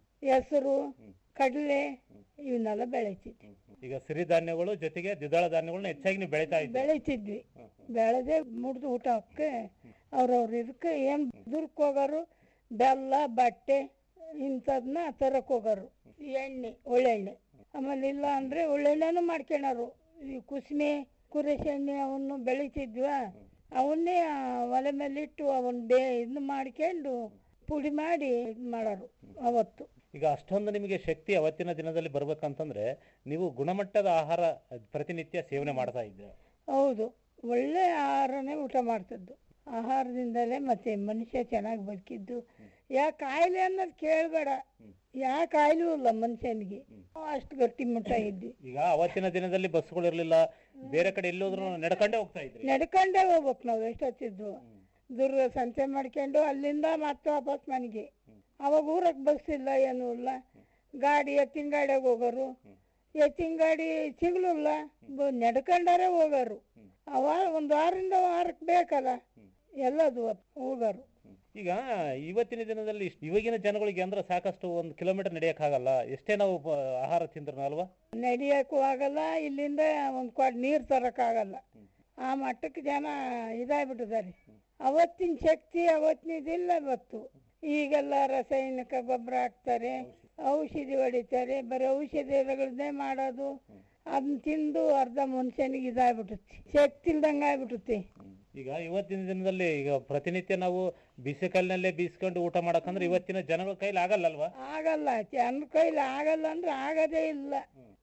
ಹೆಸರು ಕಡಲೆ ಇವನ್ನೆಲ್ಲ ಬೆಳಿತಿದ್ವಿ
ಈಗ ಸಿರಿಧಾನ್ಯಗಳು ಜೊತೆಗೆ ದ್ವಿದಳ ಧಾನ್ಯಗಳನ್ನ ಹೆಚ್ಚಾಗಿ ನೀವು ಬೆಳಿತಾ ಇದ್ದೀವಿ
ಬೆಳಿತಿದ್ವಿ ಬೆಳೆದೇ ಮುಡ್ದು ಊಟಕ್ಕೆ ಅವ್ರವ್ರ ಇದಕ್ಕೆ ಏನು ದುರ್ಕ್ ಹೋಗೋರು ಬೆಲ್ಲ ಬಟ್ಟೆ ಇಂಥದ್ನ ತರಕ್ ಹೋಗೋರು ಎಣ್ಣೆ ಒಳ್ಳೆಣ್ಣೆ ಆಮೇಲೆ ಇಲ್ಲ ಅಂದ್ರೆ ಒಳ್ಳೆಣ್ಣೆನೂ ಮಾಡ್ಕೊಳೋರು ಈ ಕುಸ್ಮೆ ಕುರೆಸಿ ಎಣ್ಣೆ ಅವನ್ನು ಬೆಳಿತಿದ್ವ ಅವನ್ನೇ ಆ ಒಲೆ ಮೇಲೆ ಇಟ್ಟು ಅವನ್ ಬೇ ಇದನ್ನ ಮಾಡ್ಕೊಂಡು ಪುಡಿ ಮಾಡಿ ಇದ್ ಮಾಡೋರು ಅವತ್ತು
ಈಗ ಅಷ್ಟೊಂದು ನಿಮಗೆ ಶಕ್ತಿ ಅವತ್ತಿನ ದಿನದಲ್ಲಿ ಬರ್ಬೇಕಂತಂದ್ರೆ ನೀವು ಗುಣಮಟ್ಟದ ಆಹಾರ ಪ್ರತಿನಿತ್ಯ ಸೇವನೆ ಮಾಡ್ತಾ ಇದ್ರ
ಹೌದು ಒಳ್ಳೆ ಆಹಾರನೇ ಊಟ ಮಾಡ್ತಿದ್ದು ಆಹಾರದಿಂದಲೇ ಮತ್ತೆ ಮನುಷ್ಯ ಚೆನ್ನಾಗಿ ಬದುಕಿದ್ದು ಯಾ ಕಾಯಿಲೆ ಅನ್ನೋದು ಕೇಳಬೇಡ ಯಾ ಕಾಯಿಲೆಯೂ ಇಲ್ಲ ಮನುಷ್ಯನಿಗೆ ಅಷ್ಟು ಗಟ್ಟಿ ಮುಟ್ಟ ಇದ್ವಿ
ಈಗ ಅವತ್ತಿನ ದಿನದಲ್ಲಿ ಬಸ್ಗಳು ಇರ್ಲಿಲ್ಲ ಬೇರೆ ಕಡೆ ಎಲ್ಲೋದ್ರು ನಡ್ಕೊಂಡೇ ಹೋಗ್ತಾ ಇದ್ರಿ
ನಡ್ಕೊಂಡೇ ಹೋಗ್ಬೇಕು ನಾವು ಎಷ್ಟೊತ್ತಿದ್ವು ದುರ್ಗ ಸಂತೆ ಮಾಡ್ಕೊಂಡು ಅಲ್ಲಿಂದ ಮತ್ತೆ ವಾಪಸ್ ಮನೆಗೆ ಅವಾಗ ಊರಕ್ಕೆ ಬಸ್ ಇಲ್ಲ ಏನೂ ಇಲ್ಲ ಗಾಡಿ ಎತ್ತಿನ ಗಾಡಿಯಾಗ ಹೋಗೋರು ಎತ್ತಿನ ಗಾಡಿ ಸಿಗ್ಲಿಲ್ಲ ಬ- ನಡ್ಕೊಂಡಾರೆ ಹೋಗೋರು ಅವ ಒಂದು ವಾರದಿಂದ ವಾರಕ್ಕೆ ಬೇಕಲ್ಲ ಎಲ್ಲದು ಹೋಗೋರು
ಈಗ ಇವತ್ತಿನ ದಿನದಲ್ಲಿ ಇಷ್ಟ್- ಇವಾಗಿನ ಜನಗಳಿಗೆ ಅಂದ್ರೆ ಸಾಕಷ್ಟು ಒಂದು ಕಿಲೋಮೀಟರ್ ನಡೆಯಕ್ಕಾಗಲ್ಲ ಎಷ್ಟೇ ನಾವು ಪ- ಆಹಾರ ತಿಂದ್ರು ಅಲ್ವಾ
ನಡಿಯಕ್ಕೂ ಆಗಲ್ಲ ಇಲ್ಲಿಂದ ಒಂದು ಕ್ವಾಟ್ ನೀರು ತರಕ್ಕಾಗಲ್ಲ ಆ ಮಟ್ಟಕ್ಕೆ ಜನ ಇದಾಗ್ಬಿಟ್ಟಿದ್ದಾರೆ ಅವತ್ತಿನ ಶಕ್ತಿ ಅವತ್ತಿನದಿಲ್ಲ ಇವತ್ತು ಈಗೆಲ್ಲ ರಾಸಾಯನಿಕ ಗೊಬ್ಬರ ಹಾಕ್ತಾರೆ ಔಷಧಿ ಹೊಡಿತಾರೆ ಬರೀ ಔಷಧಿಗಳನ್ನೇ ಮಾಡೋದು ಅದನ್ನ ತಿಂದು ಅರ್ಧ ಮನುಷ್ಯನಿಗೆ ಇದಾಗ್ಬಿಟ್ಟುತ್ತೆ ಶಕ್ತಿ ಇಲ್ದಂಗೆ ಆಗ್ಬಿಟ್ಟುತ್ತೆ
ಈಗ ಇವತ್ತಿನ ದಿನದಲ್ಲಿ ಈಗ ಪ್ರತಿನಿತ್ಯ ನಾವು ಬಿಸಿ ಕಲ್ಲಿನಲ್ಲೇ ಬೀಸ್ಕೊಂಡು ಊಟ ಮಾಡಕಂದ್ರೆ ಇವತ್ತಿನ ಜನಗಳ ಕೈಲಿ ಆಗಲ್ಲ ಅಲ್ವಾ
ಆಗಲ್ಲ ಜನರ ಕೈಲಿ ಆಗಲ್ಲ ಅಂದ್ರೆ ಆಗದೇ ಇಲ್ಲ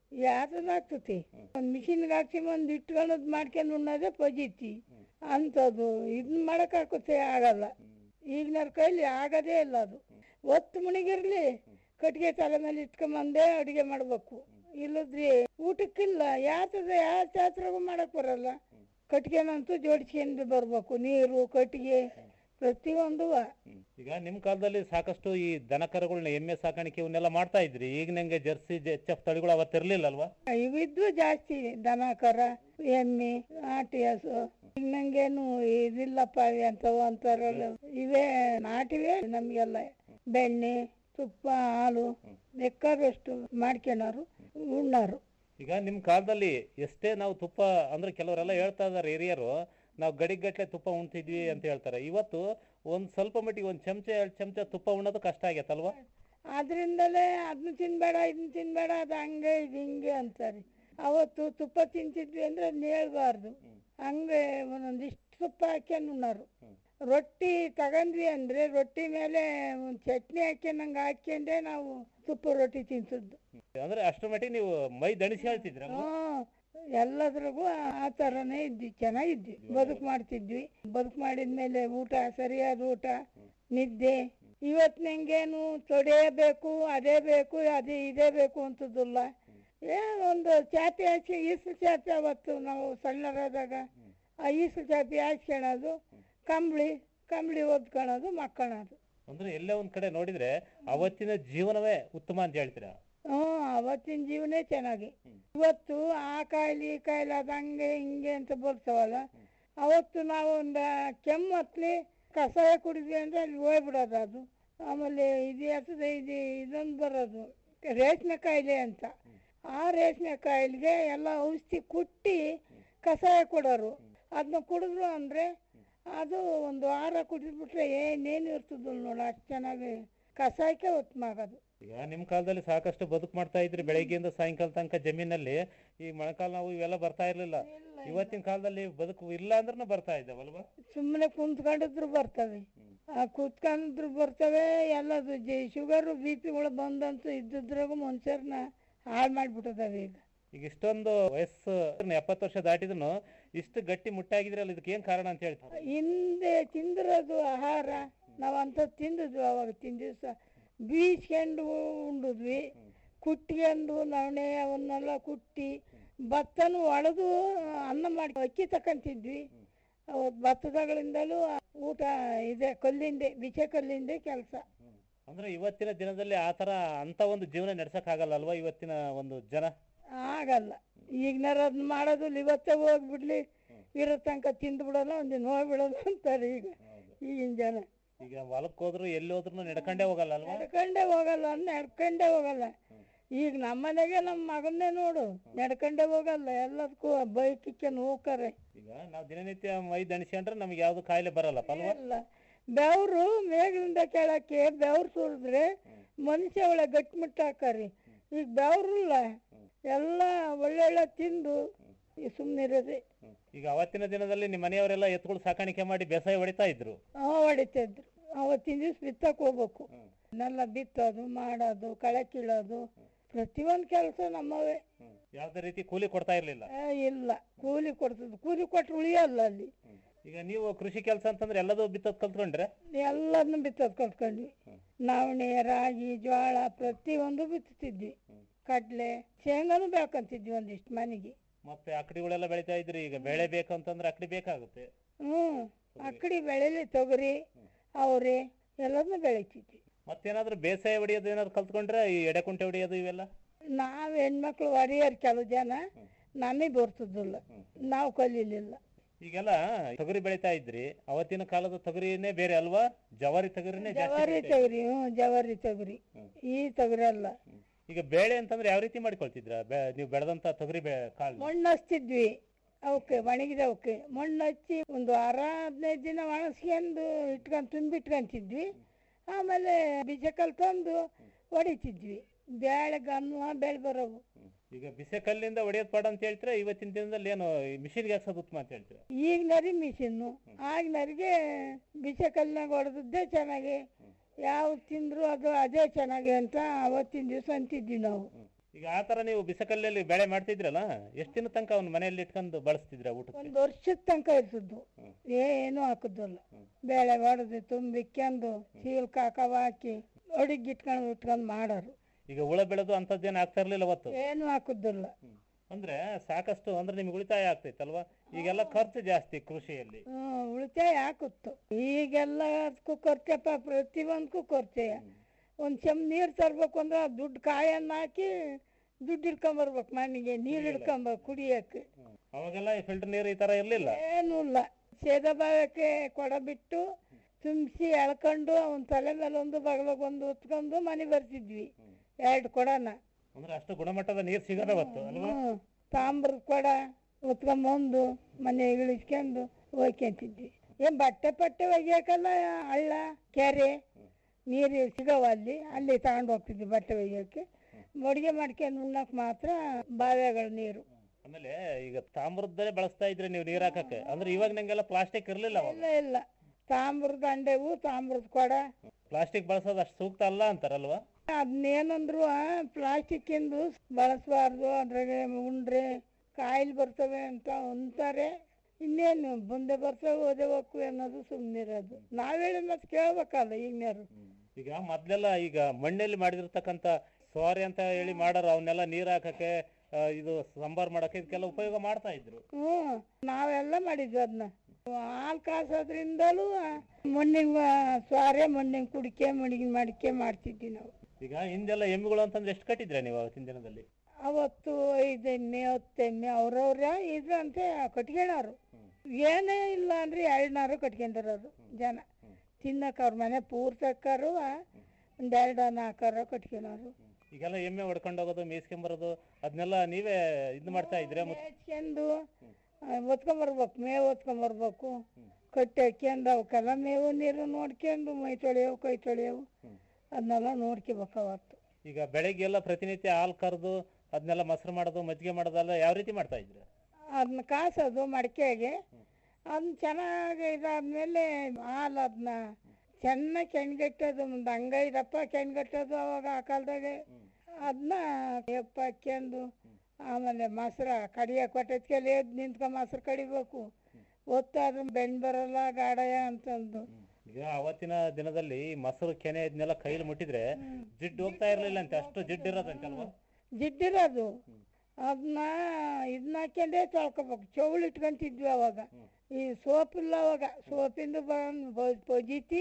ಯಾವ್ದಾಗ್ತತಿ ಒಂದು ಮಿಷಿನ್ಗೆ ಹಾಕಿ ಒಂದು ಇಟ್ಕೊಳ್ಳೋದು ಮಾಡ್ಕೊಂಡು ಉಣ್ಣೋದೇ ಪಜಿತಿ ಅಂಥದ್ದು ಇದನ್ನ ಮಾಡೋಕ್ಕಾಗುತ್ತೆ ಆಗಲ್ಲ ಈಗಿನವ್ರ ಕೈಲಿ ಆಗದೇ ಇಲ್ಲ ಅದು ಒತ್ತು ಮುಣಿಗಿರ್ಲಿ ಕಟ್ಟಿಗೆ ತಲೆ ಮೇಲೆ ಇಟ್ಕೊಂಬಂದೇ ಅಡುಗೆ ಮಾಡ್ಬೇಕು ಇಲ್ಲದ್ರಿ ಊಟಕ್ಕಿಲ್ಲ ಯಾತದ ಯಾವ ಚಾತ್ರಾಗೂ ಮಾಡಕ್ ಬರಲ್ಲ ಕಟ್ಟಿಗೆನಂತೂ ಜೋಡಿಸ್ಕೊಂಡು ಬರ್ಬೇಕು ನೀರು ಕಟ್ಟಿಗೆ ಪ್ರತಿಯೊಂದು
ಈಗ ನಿಮ್ ಕಾಲದಲ್ಲಿ ಸಾಕಷ್ಟು ಈ ದನ ಕರುಗಳನ್ನ ಎಮ್ಮೆ ಸಾಕಾಣಿಕೆ ಇವನ್ನೆಲ್ಲ ಮಾಡ್ತಾ ಇದ್ರಿ ಈಗ ನಂಗೆ ಜರ್ಸಿ ಎಚ್ ಎಫ್ ತಳಿಗಳು ಅವತ್ತಿರ್ಲಿಲ್ಲ ಅಲ್ವಾ
ಇವಿದ್ದು ಜಾಸ್ತಿ ದನ ಕರ ಎಮ್ಮೆ ನಾಟಿ ಹಸು ಈಗ ನಂಗೇನು ಇದಿಲ್ಲಪ್ಪ ಇವೆ ಅಂತವು ಅಂತಾರಲ್ಲ ಇವೇ ನಾಟಿವೆ ನಮಗೆಲ್ಲ ಬೆಣ್ಣೆ ತುಪ್ಪ ಹಾಲು ಬೇಕಾದಷ್ಟು ಮಾಡ್ಕೊಳೋರು ಉಣ್ಣಾರು
ಈಗ ನಿಮ್ ಕಾಲದಲ್ಲಿ ಎಷ್ಟೇ ನಾವು ತುಪ್ಪ ಅಂದ್ರೆ ಕೆಲವರೆಲ್ಲ ಹೇಳ್ತಾ ಇದಾರೆ ಹಿರಿಯರು ನಾವು ಗಡಿಗಟ್ಲೆ ತುಪ್ಪ ಉಣ್ತಿದ್ವಿ ಅಂತ ಹೇಳ್ತಾರೆ ಇವತ್ತು ಒಂದ್ ಸ್ವಲ್ಪ ಮಟ್ಟಿಗೆ ಒಂದ್ ಚಮಚ ಎರಡ್ ಚಮಚ ತುಪ್ಪ ಉಣ್ಣೋದು ಕಷ್ಟ ಆಗೈತಲ್ವಾ
ಆದ್ರಿಂದಲೇ ಅದನ್ನ ತಿನ್ಬೇಡ ಇದನ್ನ ತಿನ್ಬೇಡ ಅದು ಹಂಗೆ ಇದು ಹಿಂಗೆ ಅಂತಾರೆ ಅವತ್ತು ತುಪ್ಪ ತಿಂತಿದ್ವಿ ಅಂದ್ರೆ ಅದನ್ನ ಹೇಳ್ಬಾರ್ದು ಹಂಗೆ ಒಂದೊಂದಿಷ್ಟು ತುಪ್ಪ ಹಾಕ್ಯಂಡು ಉಣ್ಣಾರು ರೊಟ್ಟಿ ತಗಂದ್ವಿ ಅಂದ್ರೆ ರೊಟ್ಟಿ ಮೇಲೆ ಒಂದು ಚಟ್ನಿ ಹಾಕ್ಯಂಡಂಗೆ ಹಾಕ್ಯಂಡೆ ನಾವು ತುಪ್ಪ ರೊಟ್ಟಿ ತಿಂತಿದ್ದು
ಅಂದ್ರೆ ಅಷ್ಟ್ರ ಮಟ್ಟಿಗೆ ನೀವು ಮೈ ದಣಿಸಿ ಹೇಳ್ತಿದ್ರ
ಹ್ಮ್ ಎಲ್ಲದ್ರಾಗೂ ಆ ಥರನೇ ಇದ್ವಿ ಚೆನ್ನಾಗಿದ್ವಿ ಬದುಕು ಮಾಡ್ತಿದ್ವಿ ಬದುಕು ಮಾಡಿದ್ಮೇಲೆ ಊಟ ಸರಿಯಾದ ಊಟ ನಿದ್ದೆ ಇವತ್ತು ನಂಗೇನು ತೊಡೆ ಬೇಕು ಅದೇ ಬೇಕು ಅದೇ ಇದೇ ಬೇಕು ಅಂತದಿಲ್ಲ ಏನೋ ಒಂದು ಚಾಪಿ ಹಾಕಿ ಈಸಲು ಚಾಪಿ ಅವತ್ತು ನಾವು ಸಣ್ಣರಾದಾಗ ಆ ಈಸಲು ಚಾಪಿ ಹಾಕ್ಸ್ಕೊಳೋದು ಕಂಬಳಿ ಕಂಬಳಿ ಒದ್ಕೊಳೋದು ಮಕ್ಕಳೋದು
ಅಂದ್ರೆ ಎಲ್ಲೇ ಒಂದ್ ಕಡೆ ನೋಡಿದ್ರೆ ಅವತ್ತಿನ ಜೀವನವೇ ಉತ್ತಮ ಅಂತ ಹೇಳ್ತೀರಾ
ಹ್ಞೂ ಅವತ್ತಿನ ಜೀವನೇ ಚೆನ್ನಾಗಿ ಇವತ್ತು ಆ ಕಾಯಿಲೆ ಈ ಕಾಯಿಲೆ ಅದು ಹಂಗೆ ಹಿಂಗೆ ಅಂತ ಬರ್ತಾವಲ್ಲ ಅವತ್ತು ನಾವು ಒಂದು ಕೆಮ್ಮು ಹತ್ಲಿ ಕಷಾಯ ಕುಡಿದ್ವಿ ಅಂದ್ರೆ ಅಲ್ಲಿ ಹೋಗ್ಬಿಡೋದು ಅದು ಆಮೇಲೆ ಇದು ಎತ್ತದೆ ಇದು ಇದೊಂದು ಬರೋದು ರೇಷ್ಮೆ ಕಾಯಿಲೆ ಅಂತ ಆ ರೇಷ್ಮೆ ಕಾಯಿಲೆಗೆ ಎಲ್ಲ ಔಷಧಿ ಕುಟ್ಟಿ ಕಷಾಯ ಕೊಡೋರು ಅದನ್ನ ಕುಡಿದ್ರು ಅಂದರೆ ಅದು ಒಂದು ವಾರ ಕುಡಿದ್ಬಿಟ್ರೆ ಏನೇನು ಇರ್ತದಲ್ಲ ನೋಡು ಅಷ್ಟು ಚೆನ್ನಾಗಿ ಕಷಾಯಕ್ಕೆ ಉತ್ತಮ ಆಗೋದು
ಈಗ ನಿಮ್ ಕಾಲದಲ್ಲಿ ಸಾಕಷ್ಟು ಬದುಕು ಮಾಡ್ತಾ ಇದ್ರಿ ಬೆಳಗ್ಗೆಯಿಂದ ಸಾಯಂಕಾಲ ತನಕ ಜಮೀನಲ್ಲಿ ಈ ಮಳೆಕಾಲ ನಾವು ಇವೆಲ್ಲ ಬರ್ತಾ ಇರ್ಲಿಲ್ಲ ಇವತ್ತಿನ ಕಾಲದಲ್ಲಿ ಬದುಕು ಇಲ್ಲ ಅಂದ್ರೂ ಬರ್ತಾ ಇದ್ದಾವಲ್ವಾ
ಸುಮ್ಮನೆ ಕುಂತ್ಕೊಂಡಿದ್ರು ಬರ್ತವೆ ಆ ಕುತ್ಕೊಂಡಿದ್ರು ಬರ್ತವೆ ಎಲ್ಲದು ಜಿ ಶುಗರು ಬಿ ಪಿಗಳು ಬಂದಂತೂ ಇದ್ದಿದ್ರಾಗೂ ಮನುಷ್ಯರನ್ನ ಹಾಳು ಮಾಡಿಬಿಟ್ಟದವೆ ಈಗ
ಈಗ ಇಷ್ಟೊಂದು ವಯಸ್ಸು ಎಪ್ಪತ್ತು ವರ್ಷ ದಾಟಿದ್ರು ಇಷ್ಟು ಗಟ್ಟಿ ಮುಟ್ಟಾಗಿದ್ರಲ್ಲ ಇದಕ್ಕೆ ಏನ್ ಕಾರಣ ಅಂತ ಹೇಳ್ತಾರೆ
ಹಿಂದೆ ತಿಂದಿರೋದು ಆಹಾರ ನಾವು ಅಂತ ತಿಂದಿದ್ವಿ ಅವಾಗ ತಿಂದ ದಿವಸ ಬೀಸ್ಕೊಂಡು ಉಂಡಿದ್ವಿ ಕುಟ್ಕೊಂಡು ನವಣೆ ಅವನ್ನೆಲ್ಲ ಕುಟ್ಟಿ ಭತ್ತನೂ ಒಡೆದು ಅನ್ನ ಮಾಡಿ ಅಕ್ಕಿ ತಕೊಂತಿದ್ವಿ ಅವತ್ತು ಭತ್ತದಗಳಿಂದಲೂ ಊಟ ಇದೆ ಕಲ್ಲಿಂದೆ ಬಿಚೆ ಕಲ್ಲಿಂದೆ ಕೆಲಸ
ಅಂದ್ರೆ ಇವತ್ತಿನ ದಿನದಲ್ಲಿ ಆ ತರ ಅಂತ ಒಂದು ಜೀವನ ನಡ್ಸಕ್ ಆಗಲ್ಲ ಅಲ್ವಾ ಇವತ್ತಿನ ಒಂದು ಜನ
ಆಗಲ್ಲ ಈಗಿನಾರ ಅದನ್ನ ಮಾಡೋದು ಇವತ್ತೇ ಹೋಗ್ಬಿಡ್ಲಿ ಇರೋ ತನಕ ತಿಂದು ಬಿಡೋಣ ಒಂದಿನ ಹೋಗ್ಬಿಡೋಣ ಅಂತಾರೆ ಈಗ ಈಗಿನ ಜನ
ಈಗ ಹೊಲಕ್ ಹೋದ್ರು ಎಲ್ಲಿ ಹೋದ್ರು ನಡ್ಕೊಂಡೇ ಹೋಗಲ್ಲ ಅಲ್ವಾ
ನಡ್ಕೊಂಡೇ ಹೋಗಲ್ಲ ನಡ್ಕೊಂಡೇ ಹೋಗಲ್ಲ ಈಗ ನಮ್ಮ ಮನೆಗೆ ನಮ್ಮ ಮಗನ್ನೇ ನೋಡು ನಡ್ಕೊಂಡೇ ಹೋಗಲ್ಲ ಎಲ್ಲದಕ್ಕೂ ಬೈಕಿಕ್ಕೆ ಹೋಗ್ತಾರೆ
ಈಗ ನಾವು ದಿನನಿತ್ಯ ಮೈ ದಣಿಸ್ಕೊಂಡ್ರೆ ನಮ್ಗೆ ಯಾವ್ದು ಕಾಯಿಲೆ ಬರಲ್ಲಪ್ಪ ಅಲ್ವಾ
ಇಲ್ಲ ಬೆವರು ಮೇಘದಿಂದ ಕೆಳಕ್ಕೆ ಬೆವ್ರು ಸುರಿದ್ರೆ ಮನುಷ್ಯ ಒಳ್ಳೆ ಗಟ್ಟಿಮುಟ್ಟ ಹಾಕಾರಿ ಈಗ ಬೆವ್ರಿಲ್ಲ ಎಲ್ಲ ಒಳ್ಳೊಳ್ಳೆ ತಿಂದು ಸುಮ್ಮನಿರೋದೆ
ಈಗ ಅವತ್ತಿನ ದಿನದಲ್ಲಿ ನಿಮ್ಮ ಮನೆಯವರೆಲ್ಲ ಎತ್ತುಗಳು ಸಾಕಾಣಿಕೆ ಮಾಡಿ ಬೇಸಾಯ ಹೊಡಿತಾ ಇದ್ರು
ಹಾ ಹೊಡಿತಿದ್ರು ಅವತ್ತಿನ ದಿವ್ಸ ಬಿತ್ತಕ್ಕೆ ಹೋಗ್ಬೇಕು ನೆಲ್ಲ ಬಿತ್ತೋದು ಮಾಡೋದು ಕಳೆ ಕೀಳೋದು ಪ್ರತಿಯೊಂದು ಕೆಲಸ ನಮ್ಮವೇ
ಯಾವ್ದೇ ರೀತಿ ಕೂಲಿ ಕೊಡ್ತಾ ಇರ್ಲಿಲ್ಲ
ಏ, ಇಲ್ಲ ಕೂಲಿ ಕೊಡ್ತದ ಕೂಲಿ ಕೊಟ್ರೆ ಉಳಿಯಲ್ಲ ಅಲ್ಲಿ
ಈಗ ನೀವು ಕೃಷಿ ಕೆಲಸ ಅಂತಂದ್ರೆ ಎಲ್ಲದೂ ಬಿತ್ತೋದ್ ಕಲ್ತ್ಕೊಂಡ್ರೆ
ಎಲ್ಲದನ್ನು ಬಿತ್ತೋದು ಕಲ್ತ್ಕೊಂಡ್ವಿ ನವಣೆ ರಾಗಿ ಜೋಳ ಪ್ರತಿಯೊಂದು ಬಿತ್ತುತ್ತಿದ್ವಿ ಕಡ್ಲೆ ಶೇಂಗಾನು ಬೇಕಂತಿದ್ವಿ ಒಂದಿಷ್ಟು ಮನೆಗೆ
ಮತ್ತೆ ಅಕಡಿಗಳೆಲ್ಲ ಬೆಳಿತಾ ಇದ್ರಿ ಈಗ ಬೆಳೆ ಬೇಕು ಅಂತಂದ್ರೆ ಅಕಡಿ ಬೇಕಾಗುತ್ತೆ
ಹ್ಞೂ ಅಕ್ಕಡಿ ಬೆಳೆಲಿ ತೊಗರಿ ಅವ್ರೆ ಎಲ್ಲದನ್ನೂ ಬೆಳಿತಿದ್ವಿ
ಮತ್ತೇನಾದ್ರೂ ಬೇಸಾಯ ಹೊಡಿಯೋದು ಏನಾದ್ರು ಕಲ್ತ್ಕೊಂಡ್ರೆ ಈ ಎಡೆಕುಂಟೆ ಹೊಡಿಯೋದು ಇವೆಲ್ಲ
ನಾವು ಹೆಣ್ಮಕ್ಳು ಹೊರಿಯರ್ ಕೆಲವು ಜನ ನಮಗೆ ಬರ್ತಿದ್ದಿಲ್ಲ ನಾವು ಕಲೀಲಿಲ್ಲ
ಈಗೆಲ್ಲ ತೊಗರಿ ಬೆಳಿತಾ ಇದ್ರಿ ಅವತ್ತಿನ ಕಾಲದ ತೊಗರಿನೇ ಬೇರೆ ಅಲ್ವಾ ಜವಾರಿ ತೊಗರಿನೇ ಜಾಸ್ತಿ
ಜವಾರಿ
ಬೆಳಿತಾ ಇದ್ರಿ.
ತೊಗರಿ ಹ್ಞೂ ಜವಾರಿ ತೊಗರಿ ಈ ತೊಗರಿ ಅಲ್ಲ
ಈಗ ಬೇಳೆ ಅಂತಂದ್ರೆ ಯಾವ ರೀತಿ ಮಾಡ್ಕೊಳ್ತಿದ್ರ ಬೆ- ನೀವು ಬೆಳೆದಂತ ತೊಗರಿ ಬೆ ಕಾಳು
ಮಣ್ಣು ಹಚ್ತಿದ್ವಿ ಅವಕ್ಕೆ ಒಣಗಿದವಕ್ಕೆ ಮಣ್ಣು ಹಚ್ಚಿ ಒಂದು ವಾರ ಹದಿನೈದು ದಿನ ಒಣಸ್ಕೊಂಡು ಇಟ್ಕೊಂಡು ತುಂಬಿಟ್ಕೊಂತಿದ್ವಿ ಆಮೇಲೆ ಬೀಜಕಲ್ ತಂದು ಹೊಡಿತಿದ್ವಿ ಬೇಳೆ ಗನ್ನು ಬೆಳೆ ಬರೋವು
ಈಗ ಬಿಸೆ ಕಲ್ಲಿಂದ ಒಡೆಯೋದ್ ಪಾಡ ಅಂತ ಹೇಳ್ತೀರಾ ಇವತ್ತಿನ ದಿನದಲ್ಲಿ ಏನು ಮಿಷಿನ್ಗೆ ಹಾಕ್ಸೋದು ಉತ್ತಮ ಅಂತ ಹೇಳ್ತೀರಾ
ಈಗ ನರಿ ಮಿಷಿನ್ನು ಆಗಿನರಿಗೆ ಬೀಜಕಲ್ನಾಗ ಹೊಡೆದದ್ದೇ ಚೆನ್ನಾಗಿ ಯಾವ ತಿಂದ್ರು ಅದು ಅದೇ ಚೆನ್ನಾಗಿ ಅಂತ ಅವತ್ತಿನ ದಿವಸ ಅಂತಿದ್ವಿ ನಾವು
ಈಗ ಆ ತರ ನೀವು ಬಿಸಕಲ್ಲಲ್ಲಿ ಬೆಳೆ ಮಾಡ್ತಿದ್ರಲ್ಲ ಎಷ್ಟು ದಿನ ತನಕ ಅವ್ನ ಮನೆಯಲ್ಲಿ ಇಟ್ಕೊಂಡು ಬಳಸ್ತಿದ್ರ ಊಟಕ್ಕೆ
ಒಂದು ವರ್ಷದ ತನಕ ಇರ್ತದ್ದು ಏನು ಹಾಕುದಲ್ಲ ಬೇಳೆ ಹೊಡೆದು ತುಂಬಿಕ್ಕೊಂಡು ಚೀಲ್ಕ ಕವ ಹಾಕಿ ಒಡಿಗೆ ಇಟ್ಕೊಂಡು ಇಟ್ಕೊಂಡು ಮಾಡೋರು
ಈಗ ಹುಳ ಬೆಳೆದು ಅಂತದ್ದೇನು ಆಗ್ತಾ ಇರ್ಲಿಲ್ಲ ಅವತ್ತು
ಏನು ಹಾಕುದಿಲ್ಲ
ಅಂದ್ರೆ ಸಾಕಷ್ಟು ಅಂದ್ರೆ ನಿಮ್ಗೆ ಉಳಿತಾಯ ಆಗ್ತೈತಲ್ವಾ ಈಗೆಲ್ಲ ಖರ್ಚು ಜಾಸ್ತಿ ಕೃಷಿಯಲ್ಲಿ
ಹ್ಮ್ ಉಳಿತಾಯ ಹಾಕುತ್ತು ಈಗೆಲ್ಲದಕ್ಕೂ ಖರ್ಚಪ್ಪ ಪ್ರತಿಯೊಂದಕ್ಕೂ ಖರ್ಚೆಯ ಒಂದ್ ಚೆಮ್ ನೀರ್ ತರ್ಬೇಕು ಅಂದ್ರೆ ಆ ದುಡ್ಡು ಕಾಯನ್ನ ಹಾಕಿ ದುಡ್ಡು ಇಟ್ಕೊಂಬರ್ಬೇಕು ಮನೆಗೆ ನೀರ್ ಹಿಡ್ಕೊಂಬ ಕುಡಿಯಕ್ಕೆ
ಅವಾಗೆಲ್ಲ ಫಿಲ್ಟರ್ ನೀರು ಈ ತರ ಇರ್ಲಿಲ್ಲ
ಏನೂ ಇಲ್ಲ ಸೇದ ಭಾಗಕ್ಕೆ ಕೊಡ ಬಿಟ್ಟು ತುಂಬಿಸಿ ಎಳ್ಕೊಂಡು ಅವನ ತಲೆ ಮೇಲೆ ಒಂದು ಬಗಲಾಗ ಒಂದು ಹೊತ್ಕೊಂಡು ಮನೆ ಬರ್ತಿದ್ವಿ ಎರಡು ಕೊಡನ
ಅಂದ್ರೆ ಅಷ್ಟು ಗುಣಮಟ್ಟದ ನೀರು ಸಿಗದ ಅವತ್ತು ಅಲ್ವಾ
ಹ್ಮ್ ತಾಮ್ರದ ಕೊಡ ಹೊತ್ಕೊಂಬಂದು ಮನೆ ಇಳಿಸ್ಕೊಂಡು ಹೋಯ್ಕೊಂತಿದ್ವಿ ಏನ್ ಬಟ್ಟೆ ಪಟ್ಟೆ ಒಗ್ಯಾಕಲ್ಲ ಹಳ್ಳ ಕೆರೆ ನೀರು ಸಿಗವ ಅಲ್ಲಿ ಅಲ್ಲಿ ತಗೊಂಡು ಹೋಗ್ತಿದ್ವಿ ಬಟ್ಟೆ ಒಗ್ಯಕ್ಕೆ ಅಡುಗೆ ಮಾಡ್ಕೊಂಡು ಉಣ್ಣಕ್ ಮಾತ್ರ ಬಾವಿಗಳ ನೀರು
ಆಮೇಲೆ ಈಗ ತಾಮ್ರದ್ದಲ್ಲೇ ಬಳಸ್ತಾ ಇದ್ರಿ ನೀವು ನೀರ್ ಹಾಕಕ್ಕೆ ಅಂದ್ರೆ ಇವಾಗ ನಂಗೆಲ್ಲ ಪ್ಲಾಸ್ಟಿಕ್ ಇರ್ಲಿಲ್ಲ ಅವಾಗ
ಇಲ್ಲ ಇಲ್ಲ ತಾಮ್ರದ ಅಂಡೆವು ತಾಮ್ರದ ಕೊಡ
ಪ್ಲಾಸ್ಟಿಕ್ ಬಳಸೋದು ಅಷ್ಟು ಸೂಕ್ತ ಅಲ್ಲ ಅಂತಾರಲ್ವಾ
ಅದನ್ನೇನಂದ್ರು ಪ್ಲಾಸ್ಟಿಕ್ ಇಂದು ಬಳಸಬಾರ್ದು ಅದ್ರಾಗೆ ಉಂಡ್ರೆ ಕಾಯಿಲೆ ಬರ್ತವೆ ಅಂತ ಅಂತಾರೆ ಇನ್ನೇನು ಮುಂದೆ ಬರ್ತವೆ ಓದೆ ಹೋಗ್ತವೆ ಅನ್ನೋದು ಸುಮ್ಮನಿರೋದು ನಾವ್ ಹೇಳಿದ ಕೇಳ್ಬೇಕಲ್ಲ ಈಗಿನವ್ರು
ಈಗ ಮೊದ್ಲೆಲ್ಲ ಈಗ ಮಣ್ಣಲ್ಲಿ ಮಾಡಿದಿರ್ತಕ್ಕಂಥ ಸೋರೆ ಅಂತ ಹೇಳಿ ಮಾಡೋರು ಅವನ್ನೆಲ್ಲ ನೀರ್ ಹಾಕಕ್ಕೆ ಆ, ಇದು ಸಾಂಬಾರ್ ಮಾಡಕ್ಕೆ ಇದಕ್ಕೆಲ್ಲ ಉಪಯೋಗ ಮಾಡ್ತಾ ಇದ್ರು
ಹ್ಮ್ ನಾವೆಲ್ಲ ಮಾಡಿದ್ವಿ ಅದನ್ನ ಹಾಲು ಕಾಸೋದ್ರಿಂದಲೂ ಮಣ್ಣಿನ ಸ್ವಾರೆ ಮಣ್ಣಿನ ಕುಡಿಕೆ ಮಣ್ಣಿನ ಮಡಿಕೆ ಮಾಡ್ತಿದ್ವಿ ನಾವು
ಈಗ ಹಿಂದೆಲ್ಲ ಎಮ್ಮೆಗಳು ಅಂತಂದ್ರೆ ಎಷ್ಟು ಕಟ್ಟಿದ್ರೆ ನೀವು ಅವತ್ತಿನ ದಿನದಲ್ಲಿ
ಅವತ್ತು ಐದು ಎಮ್ಮೆ ಹತ್ತು ಎಮ್ಮೆ ಅವ್ರವ್ರ ಇದು ಅಂತ ಕಟ್ಕೊಳ್ಳೋರು ಏನೇ ಇಲ್ಲ ಅಂದ್ರೆ ಎರಡ್ನಾರು ಕಟ್ಕೊಂಡರೋರು ಜನ ತಿನ್ನಕ್ ಅವ್ರ ಮನೆ ಪೂರ್ತಕ್ಕಾರು ಒಂದ್ ಎರಡು ನಾಲ್ಕಾರು ಕಟ್ಕೊಳ್ಳೋರು
ಈಗೆಲ್ಲ ಎಮ್ಮೆ ಹೊಡ್ಕೊಂಡು ಹೋಗೋದು ಮೇಯ್ಸ್ಕೊಂಬರೋದು ಅದನ್ನೆಲ್ಲ ನೀವೇ ಇದು ಮಾಡ್ತಾ ಇದ್ರೆ
ಮೇಯ್ಸ್ಕೊಂಡು ಒತ್ಕೊಂಬರ್ಬೇಕು ಮೇವು ಒತ್ಕೊಂಬರ್ಬೇಕು ಕಟ್ಟಿ ಹಾಕ್ಯಂಡು ಅವಕ್ಕೆಲ್ಲ ಮೇವು ನೀರು ನೋಡ್ಕೊಂಡು ಮೈ ತೊಳೆಯವು ಕೈ ತೊಳೆಯವು ಅದನ್ನೆಲ್ಲ ನೋಡ್ಕೋಬೇಕು ಅವತ್ತು
ಈಗ ಬೆಳಗ್ಗೆ ಎಲ್ಲ ಪ್ರತಿನಿತ್ಯ ಹಾಲು ಕರೆದು ಅದನ್ನೆಲ್ಲ ಮೊಸರು ಮಾಡೋದು ಮಜ್ಜಿಗೆ ಮಾಡೋದೆಲ್ಲ ಯಾವ ರೀತಿ ಮಾಡ್ತಾ ಇದ್ರೆ
ಅದನ್ನ ಕಾಸೋದು ಮಡಿಕೆಗೆ ಅದನ್ನ ಚೆನ್ನಾಗಿ ಇದಾದ್ಮೇಲೆ ಹಾಲು ಅದನ್ನ ಚೆನ್ನಾಗಿ ಕೆಣ್ಗಟ್ಟೋದು ಒಂದು ಹಂಗೈದಪ್ಪ ಕೆಣ್ಗಟ್ಟೋದು ಅವಾಗ ಆ ಕಾಲದಾಗೆ ಅದನ್ನ ಎಪ್ಪ ಹಾಕ್ಯಂಡು ಆಮೇಲೆ ಮೊಸರ ಕಡಿಯಕ್ಕೆ ಕೊಟ್ಟದ್ಕೆಲ್ಲ ಎದ್ದು ನಿಂತ್ಕೊಂಡು ಮೊಸರು ಕಡಿಬೇಕು ಒತ್ತಾದ್ರೂ ಬೆಣ್ಣೆ ಬರಲ್ಲ ಗಾಡಯ ಅಂತಂದು
ಈಗ ಅವತ್ತಿನ ದಿನದಲ್ಲಿ ಈ ಮೊಸರು ಕೆನೆ ಇದನ್ನೆಲ್ಲ ಕೈಲಿ ಮುಟ್ಟಿದ್ರೆ ಜಿಡ್ಡು ಹೋಗ್ತಾ ಇರ್ಲಿಲ್ಲ ಅಂತೆ ಅಷ್ಟು ಜಿಡ್ಡು ಇರೋದಂತಲ್ವಾ
ಜಿಡ್ಡಿರೋದು ಅದನ್ನ ಇದನ್ನ ಹಾಕ್ಯಂಡೇ ತೊಳ್ಕೊಬೇಕು ಚೌಳು ಇಟ್ಕೊಂತಿದ್ವಿ ಅವಾಗ ಈ ಸೋಪ್ ಇಲ್ಲ ಅವಾಗ ಸೋಪಿಂದ ಬಂದು ಪೊಜಿತಿ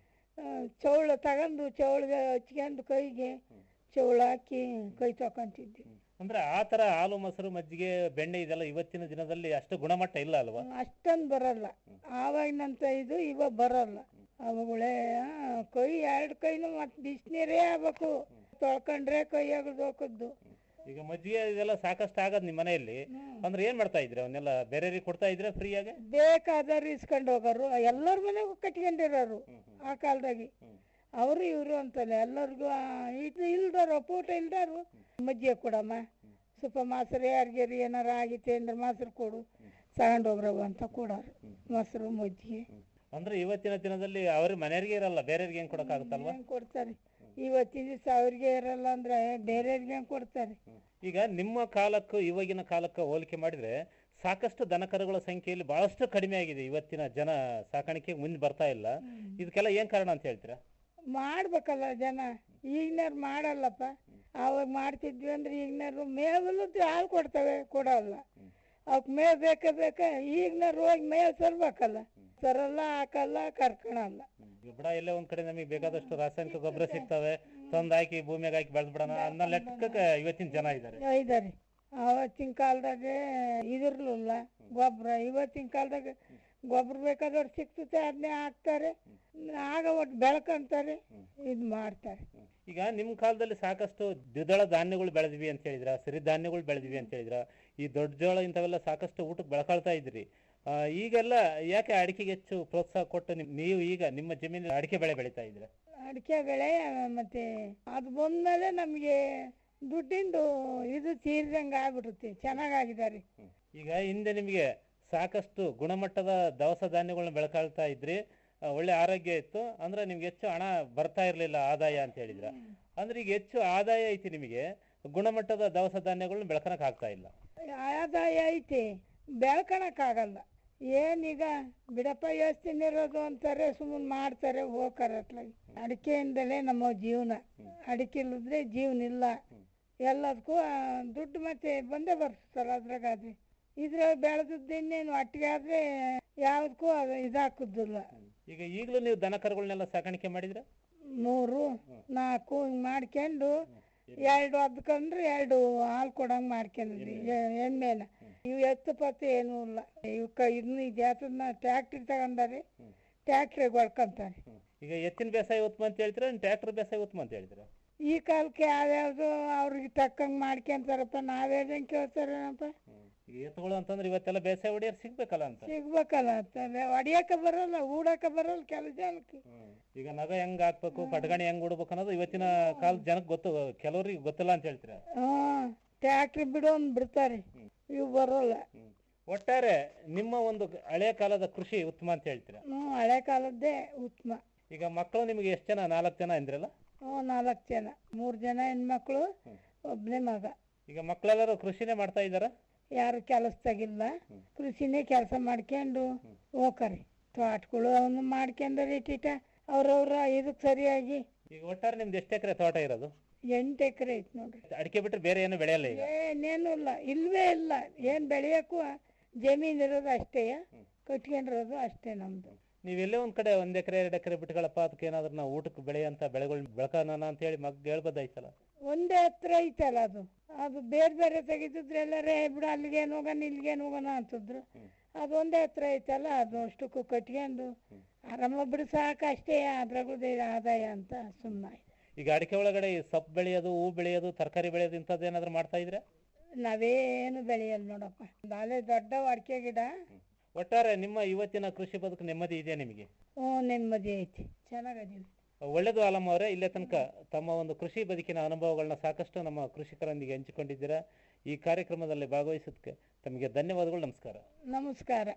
ಚೌಳು ತಗೊಂಡು ಚೌಳಿಗೆ ಹಚ್ಕೊಂಡು ಕೈಗೆ ಚೌಳು ಹಾಕಿ ಕೈ ತೊಕೊಂತಿದ್ವಿ
ಅಂದ್ರೆ ಆ ತರ ಹಾಲು ಮೊಸರು ಮಜ್ಜಿಗೆ ಬೆಣ್ಣೆ ಇದೆಲ್ಲ ಇವತ್ತಿನ ದಿನದಲ್ಲಿ ಅಷ್ಟು ಗುಣಮಟ್ಟ ಇಲ್ಲ ಅಲ್ವಾ
ಅಷ್ಟೊಂದು ಬರಲ್ಲ ಆವಾಗಿನಂತ ಇದು ಇವಾಗ ಬರಲ್ಲ ಅವುಗಳೇ ಕೈ ಎರಡು ಕೈನು ಮತ್ತೆ ಬಿಸಿನೀರೇ ಆಗ್ಬೇಕು ತೊಳ್ಕೊಂಡ್ರೆ ಕೈ ಆಗದು ಹೋಗದ್ದು
ಈಗ ಮಜ್ಜಿಗೆ ಇದೆಲ್ಲ ಸಾಕಷ್ಟು ಆಗದ್ ನಿಮ್ ಮನೆಯಲ್ಲಿ ಅಂದ್ರೆ ಏನ್ ಮಾಡ್ತಾ ಇದ್ರೆ ಅವನ್ನೆಲ್ಲ ಬೇರೆಯವ್ರಿಗೆ ಕೊಡ್ತಾ ಇದ್ರೆ ಫ್ರೀಯಾಗಿ
ಬೇಕಾದವ್ರು ಇಸ್ಕೊಂಡು ಹೋಗೋರು ಎಲ್ಲರ ಮನೆಗೂ ಕಟ್ಕೊಂಡಿರೋರು ಆ ಕಾಲದಾಗೆ ಅವರು ಇವರು ಅಂತಲ್ಲ ಎಲ್ಲರಿಗೂ ಇದು ಇಲ್ದಾರು ಪೂಟ ಇಲ್ದಾರು ಮಜ್ಜಿಗೆ ಕೊಡಮ್ಮ ಸ್ವಲ್ಪ ಮೊಸರು ಯಾರಿಗಾರು ಏನಾರ ಆಗಿತ್ತೆ ಅಂದ್ರೆ ಮೊಸರು ಕೊಡು ತಗೊಂಡು ಹೋಗ್ರವ ಅಂತ ಕೊಡೋರು ಮೊಸರು ಮಜ್ಜಿಗೆ
ಅಂದ್ರೆ ಇವತ್ತಿನ ದಿನದಲ್ಲಿ ಅವ್ರ ಮನೆಯವರಿಗೆ ಇರಲ್ಲ ಬೇರೆಯವ್ರಿಗೆ ಏನ್ ಕೊಡಕ್ಕಾಗುತ್ತಲ್ವಾ
ಹೆಂಗ್ ಕೊಡ್ತಾರೆ ಇವತ್ತಿನ ದಿವಸ ಅವ್ರಿಗೆ ಇರಲ್ಲ ಅಂದ್ರೆ ಬೇರೆಯವ್ರಿಗೆ ಹೆಂಗ್ ಕೊಡ್ತಾರೆ
ಈಗ ನಿಮ್ಮ ಕಾಲಕ್ಕೂ ಇವಾಗಿನ ಕಾಲಕ್ಕೆ ಹೋಲಿಕೆ ಮಾಡಿದ್ರೆ ಸಾಕಷ್ಟು ದನಕರುಗಳ ಸಂಖ್ಯೆಯಲ್ಲಿ ಬಹಳಷ್ಟು ಕಡಿಮೆ ಆಗಿದೆ ಇವತ್ತಿನ ಜನ ಸಾಕಾಣಿಕೆಗೆ ಮುಂದೆ ಬರ್ತಾ ಇಲ್ಲ ಇದಕ್ಕೆಲ್ಲ ಏನ್ ಕಾರಣ ಅಂತ ಹೇಳ್ತೀರಾ
ಮಾಡ್ಬೇಕಲ್ಲ ಜನ ಈಗಿನವ್ರು ಮಾಡಲ್ಲಪ್ಪ ಅವಾಗ ಮಾಡ್ತಿದ್ವಿ ಅಂದ್ರೆ ಈಗಿನವ್ರು ಮೇವಲ್ಲದ್ದು ಹಾಲು ಕೊಡ್ತವೆ ಕೊಡಲ್ಲ ಅವಕ್ಕೆ ಮೇವು ಬೇಕೇ ಬೇಕ ಈಗಿನವ್ರು ಹೋಗಿ ಮೇವು ತರ್ಬೇಕಲ್ಲ ತರಲ್ಲ ಹಾಕಲ್ಲ ಕರ್ಕೊಳಲ್ಲ
ಬಿಡ ಎಲ್ಲೇ ಒಂದ್ ಕಡೆ ನಮಗೆ ಬೇಕಾದಷ್ಟು ರಾಸಾಯನಿಕ ಗೊಬ್ಬರ ಸಿಗ್ತವೆ ತಂದು ಹಾಕಿ ಭೂಮಿಯಾಗ ಹಾಕಿ ಬೆಳೆದ್ಬಿಡೋಣ ಅನ್ನೋ ಲೆಕ್ಕಕ್ಕೆ ಇವತ್ತಿನ ಜನ ಇದ್ದಾರೆ
ಇದಾರೆ ಅವತ್ತಿನ ಕಾಲದಾಗ ಇದಿರ್ಲಿಲ್ಲ ಗೊಬ್ಬರ ಇವತ್ತಿನ ಕಾಲದಾಗ ಗೊಬ್ಬರ ಬೇಕಾದವ್ರು ಸಿಕ್ತತೆ ಅದನ್ನೇ ಹಾಕ್ತಾರೆ ಆಗ ಒಟ್ಟು ಬೆಳ್ಕೊಂತಾರೆ ಇದು ಮಾಡ್ತಾರೆ
ಈಗ ನಿಮ್ಮ ಕಾಲದಲ್ಲಿ ಸಾಕಷ್ಟು ದ್ವಿದಳ ಧಾನ್ಯಗಳು ಬೆಳೆದ್ವಿ ಅಂತ ಹೇಳಿದ್ರ ಸಿರಿಧಾನ್ಯಗಳು ಬೆಳೆದ್ವಿ ಅಂತ ಹೇಳಿದ್ರ ಈ ದೊಡ್ಡ ಜೋಳ ಇಂಥವೆಲ್ಲ ಸಾಕಷ್ಟು ಊಟಕ್ಕೆ ಬೆಳ್ಕೊಳ್ತಾ ಇದ್ರಿ ಆ, ಈಗೆಲ್ಲ ಯಾಕೆ ಅಡಿಕೆಗೆ ಹೆಚ್ಚು ಪ್ರೋತ್ಸಾಹ ಕೊಟ್ಟು ನಿಮ್- ನೀವು ಈಗ ನಿಮ್ಮ ಜಮೀನಲ್ಲಿ ಅಡಿಕೆ ಬೆಳೆ ಬೆಳೀತಾ ಇದ್ರ
ಅಡಿಕೆ ಬೆಳೆ ಮತ್ತೆ ಅದು ಬಂದ್ಮೇಲೆ ನಮಗೆ ದುಡ್ಡಿಂದು ಇದು ತೀರಿದಂಗೆ ಆಗ್ಬಿಡುತ್ತೆ ಚೆನ್ನಾಗಾಗಿದ್ದಾರೆ
ಈಗ ಹಿಂದೆ ನಿಮಗೆ ಸಾಕಷ್ಟು ಗುಣಮಟ್ಟದ ದವಸ ಧಾನ್ಯಗಳನ್ನ ಬೆಳ್ಕೊಳ್ತಾ ಇದ್ರಿ ಆ, ಒಳ್ಳೆ ಆರೋಗ್ಯ ಇತ್ತು ಅಂದ್ರೆ ನಿಮ್ಗೆ ಹೆಚ್ಚು ಹಣ ಬರ್ತಾ ಇರಲಿಲ್ಲ ಆದಾಯ ಅಂತ ಹೇಳಿದ್ರ ಅಂದ್ರೆ ಈಗ ಹೆಚ್ಚು ಆದಾಯ ಐತಿ ನಿಮಗೆ ಗುಣಮಟ್ಟದ ದವಸ ಧಾನ್ಯಗಳನ್ನ ಬೆಳ್ಕೊಳಕ್ ಆಗ್ತಾ ಇಲ್ಲ
ಆದಾಯ ಐತಿ ಬೆಳ್ಕೊಳಕ್ಕಾಗಲ್ಲ ಏನೀಗ ಬಿಡಪ್ಪ ಎಷ್ಟು ಇರೋದು ಅಂತಾರೆ ಸುಮ್ಮನೆ ಮಾಡ್ತಾರೆ ಹೋಗ್ತಾರೆ ಅತ್ಲಾಗಿ ಅಡಿಕೆಯಿಂದಲೇ ನಮ್ಮ ಜೀವನ ಅಡಿಕೆ ಇಲ್ಲದ್ರೆ ಜೀವನ ಇಲ್ಲ ಎಲ್ಲದಕ್ಕೂ ಆ, ದುಡ್ಡು ಮತ್ತೆ ಬಂದೇ ಬರ್ತಲ್ಲ ಅದ್ರಾಗ ಅದು ಇದ್ರಾಗ ಬೆಳೆದದ್ದು ಇನ್ನೇನು ಒಟ್ಟಿಗೆ ಆದ್ರೆ ಯಾವುದಕ್ಕೂ ಅದು ಇದಾಕುದಿಲ್ಲ
ಈಗ ಈಗಲೂ ನೀವು ದನ ಕರುಗಳನ್ನೆಲ್ಲ ಸಾಕಾಣಿಕೆ ಮಾಡಿದ್ರ
ಮೂರು ನಾಲ್ಕು ಹಿಂಗ್ ಮಾಡ್ಕೊಂಡು ಎರಡು ಅದ್ಕೊಂಡ್ರೆ ಎರಡು ಹಾಲು ಕೊಡಂಗ್ ಮಾಡ್ಕೊಂಡಿದ್ವಿ ಎ- ಎಮ್ಮೆನ ಇವು ಎತ್ತು ಪತ್ತು ಏನೂ ಇಲ್ಲ ಇವಕ್ಕ ಇನ್ನು ಈ ಜಾತನ್ನ ಟ್ಯಾಕ್ಟ್ರಿ ತಗೊಂಡಾರೆ ಟ್ಯಾಕ್ಟ್ರಿಗೆ ಹೊಡ್ಕೊಂತಾರೆ
ಈಗ ಎತ್ತಿನ ಬೇಸಾಯ ಉತ್ತಮ ಅಂತ ಹೇಳ್ತೀರಾ ಟ್ರ್ಯಾಕ್ಟರ್ ಬೇಸಾಯ ಉತ್ತಮ ಅಂತ ಹೇಳ್ತೀರಾ
ಈ ಕಾಲಕ್ಕೆ ಯಾವ್ಯಾವ್ದು ಅವ್ರಿಗೆ ತಕ್ಕಂಗೆ ಮಾಡ್ಕೊಂತಾರಪ್ಪ ನಾವ್ ಹೇಳ್ದಂಗೆ ಕೇಳ್ತಾರೇನಪ್ಪ
ಈಗ ಎತ್ತುಗಳು ಅಂತಂದ್ರೆ ಇವತ್ತೆಲ್ಲ ಬೇಸಾಯ ಹೊಡಿಯೋರು ಸಿಗ್ಬೇಕಲ್ಲ ಅಂತ
ಸಿಗ್ಬೇಕಲ್ಲ ಅಂತಾರೆ ಹೊಡಿಯಕ ಬರಲ್ಲ ಊಡಕ ಬರಲ್ಲ ಕೆಲ ಜನಕ್ಕೆ
ಈಗ ನಗ ಹೆಂಗ್ ಹಾಕ್ಬೇಕು ಪಟಗಣಿ ಹೆಂಗ್ ಉಡ್ಬೇಕು ಅನ್ನೋದು ಇವತ್ತಿನ ಕಾಲದ ಜನಕ್ಕೆ ಗೊತ್ತು ಕೆಲವರಿಗೆ ಗೊತ್ತಿಲ್ಲ ಅಂತ ಹೇಳ್ತೀರಾ
ಹ್ಮ್ ಟ್ಯಾಕ್ಟ್ರಿ ಬಿಡೋನ್ ಬಿಡ್ತಾರೆ ಇವು ಬರೋಲ್ಲ
ಒಟ್ಟಾರೆ ನಿಮ್ಮ ಒಂದು ಹಳೆಯ ಕಾಲದ ಕೃಷಿ ಉತ್ತಮ ಅಂತ ಹೇಳ್ತೀರಾ
ಹ್ಮ್ ಹಳೆ ಕಾಲದ್ದೇ ಉತ್ತಮ
ಈಗ ಮಕ್ಕಳು ನಿಮಗೆ ಎಷ್ಟು ಜನ ನಾಲ್ಕು ಜನ ಅಂದ್ರಲ್ಲ
ಹ್ಞೂ ನಾಲ್ಕು ಜನ ಮೂರು ಜನ ಹೆಣ್ಮಕ್ಳು ಒಬ್ಬನೇ ಮಗ
ಈಗ ಮಕ್ಕಳೆಲ್ಲರೂ ಕೃಷಿನೇ ಮಾಡ್ತಾ ಇದ್ದಾರಾ
ಯಾರು ಕೆಲಸದಾಗಿಲ್ಲ ಕೃಷಿನೇ ಕೆಲಸ ಮಾಡ್ಕೊಂಡು ಹೋಗ್ತಾರೆ ತೋಟಗಳು ಅವನು ಮಾಡ್ಕೊಂಡಾರೆ ಇಟ್ಟಿಟ ಅವ್ರವ್ರ ಇದಕ್ಕೆ ಸರಿಯಾಗಿ
ಈಗ ಒಟ್ಟಾರೆ ನಿಮ್ದು ಎಷ್ಟು ಎಕರೆ ತೋಟ ಇರೋದು
ಎಂಟು ಎಕರೆ ಐತೆ ನೋಡ್ರಿ
ಅಡಿಕೆ ಬಿಟ್ರೆ ಬೇರೆ ಏನು ಬೆಳೆಯಲ್ಲ ಈಗ
ಏನೇನು ಇಲ್ಲ ಇಲ್ವೇ ಇಲ್ಲ ಏನು ಬೆಳೆಯೋಕ್ಕೂ ಜಮೀನು ಇರೋದು ಅಷ್ಟೇ ಕಟ್ಕೊಂಡಿರೋದು ಅಷ್ಟೇ ನಮ್ದು
ನೀವು ಎಲ್ಲೇ ಒಂದ್ ಕಡೆ ಒಂದ್ ಎಕರೆ ಎರಡು ಎಕರೆ ಬಿಟ್ಗಳಪ್ಪ ಅದಕ್ಕೆ ಏನಾದ್ರು ನಾವು ಊಟಕ್ಕೆ ಬೆಳೆಯಂತ ಬೆಳೆಗಳು ಬೆಳ್ಕೋಣ ಅಂತ ಹೇಳಿ ಮಗ್ ಹೇಳ್ಬೋದಾಯ್ತಲ್ಲ
ಒಂದೇ ಹತ್ರ ಐತಲ್ಲ ಅದು ಅದು ಬೇರೆ ಬೇರೆ ತೆಗಿತಿದ್ರೆ ಎಲ್ಲರೇ ಬಿಡು ಅಲ್ಲಿಗೇನು ಹೋಗೋಣ ಇಲ್ಲಿಗೇನು ಹೋಗೋಣ ಅಂತಿದ್ರು ಅದು ಒಂದೇ ಹತ್ರ ಐತಲ್ಲ ಅದು ಅಷ್ಟಕ್ಕೂ ಕಟ್ಕೊಂಡು ಆರಾಮ ಬಿಡು ಸಾಕು ಅಷ್ಟೇ ಅದ್ರಾಗೂ ಆದಾಯ ಅಂತ ಸುಮ್ಮನೆ
ಈಗ ಅಡಿಕೆ ಒಳಗಡೆ ಈ ಸೊಪ್ಪು ಬೆಳೆಯೋದು ಹೂ ಬೆಳೆಯೋದು ತರಕಾರಿ ಬೆಳೆಯೋದು ಇಂಥದ್ದು ಏನಾದ್ರು ಮಾಡ್ತಾ ಇದ್ರೆ
ನಾವೇನು ಬೆಳೆಯಲ್ಲ ನೋಡಪ್ಪ ಅಲ್ಲೇ ದೊಡ್ಡ ಅಡಿಕೆ ಗಿಡ
ಒಟ್ಟಾರೆ ನಿಮ್ಮ ಇವತ್ತಿನ ಕೃಷಿ ಬದುಕು ನೆಮ್ಮದಿ ಇದೆಯಾ ನಿಮಗೆ
ಹ್ಞೂ ನೆಮ್ಮದಿ ಐತಿ ಚೆನ್ನಾಗದೀವಿ
ಒಳ್ಳೆದು ಆಲಮ್ಮ ಅವರೇ ಇಲ್ಲೇ ತನಕ ತಮ್ಮ ಒಂದು ಕೃಷಿ ಬದುಕಿನ ಅನುಭವಗಳನ್ನ ಸಾಕಷ್ಟು ನಮ್ಮ ಕೃಷಿಕರೊಂದಿಗೆ ಹಂಚಿಕೊಂಡಿದ್ದೀರಾ ಈ ಕಾರ್ಯಕ್ರಮದಲ್ಲಿ ಭಾಗವಹಿಸೋದಕ್ಕೆ ತಮಗೆ ಧನ್ಯವಾದಗಳು ನಮಸ್ಕಾರ
ನಮಸ್ಕಾರ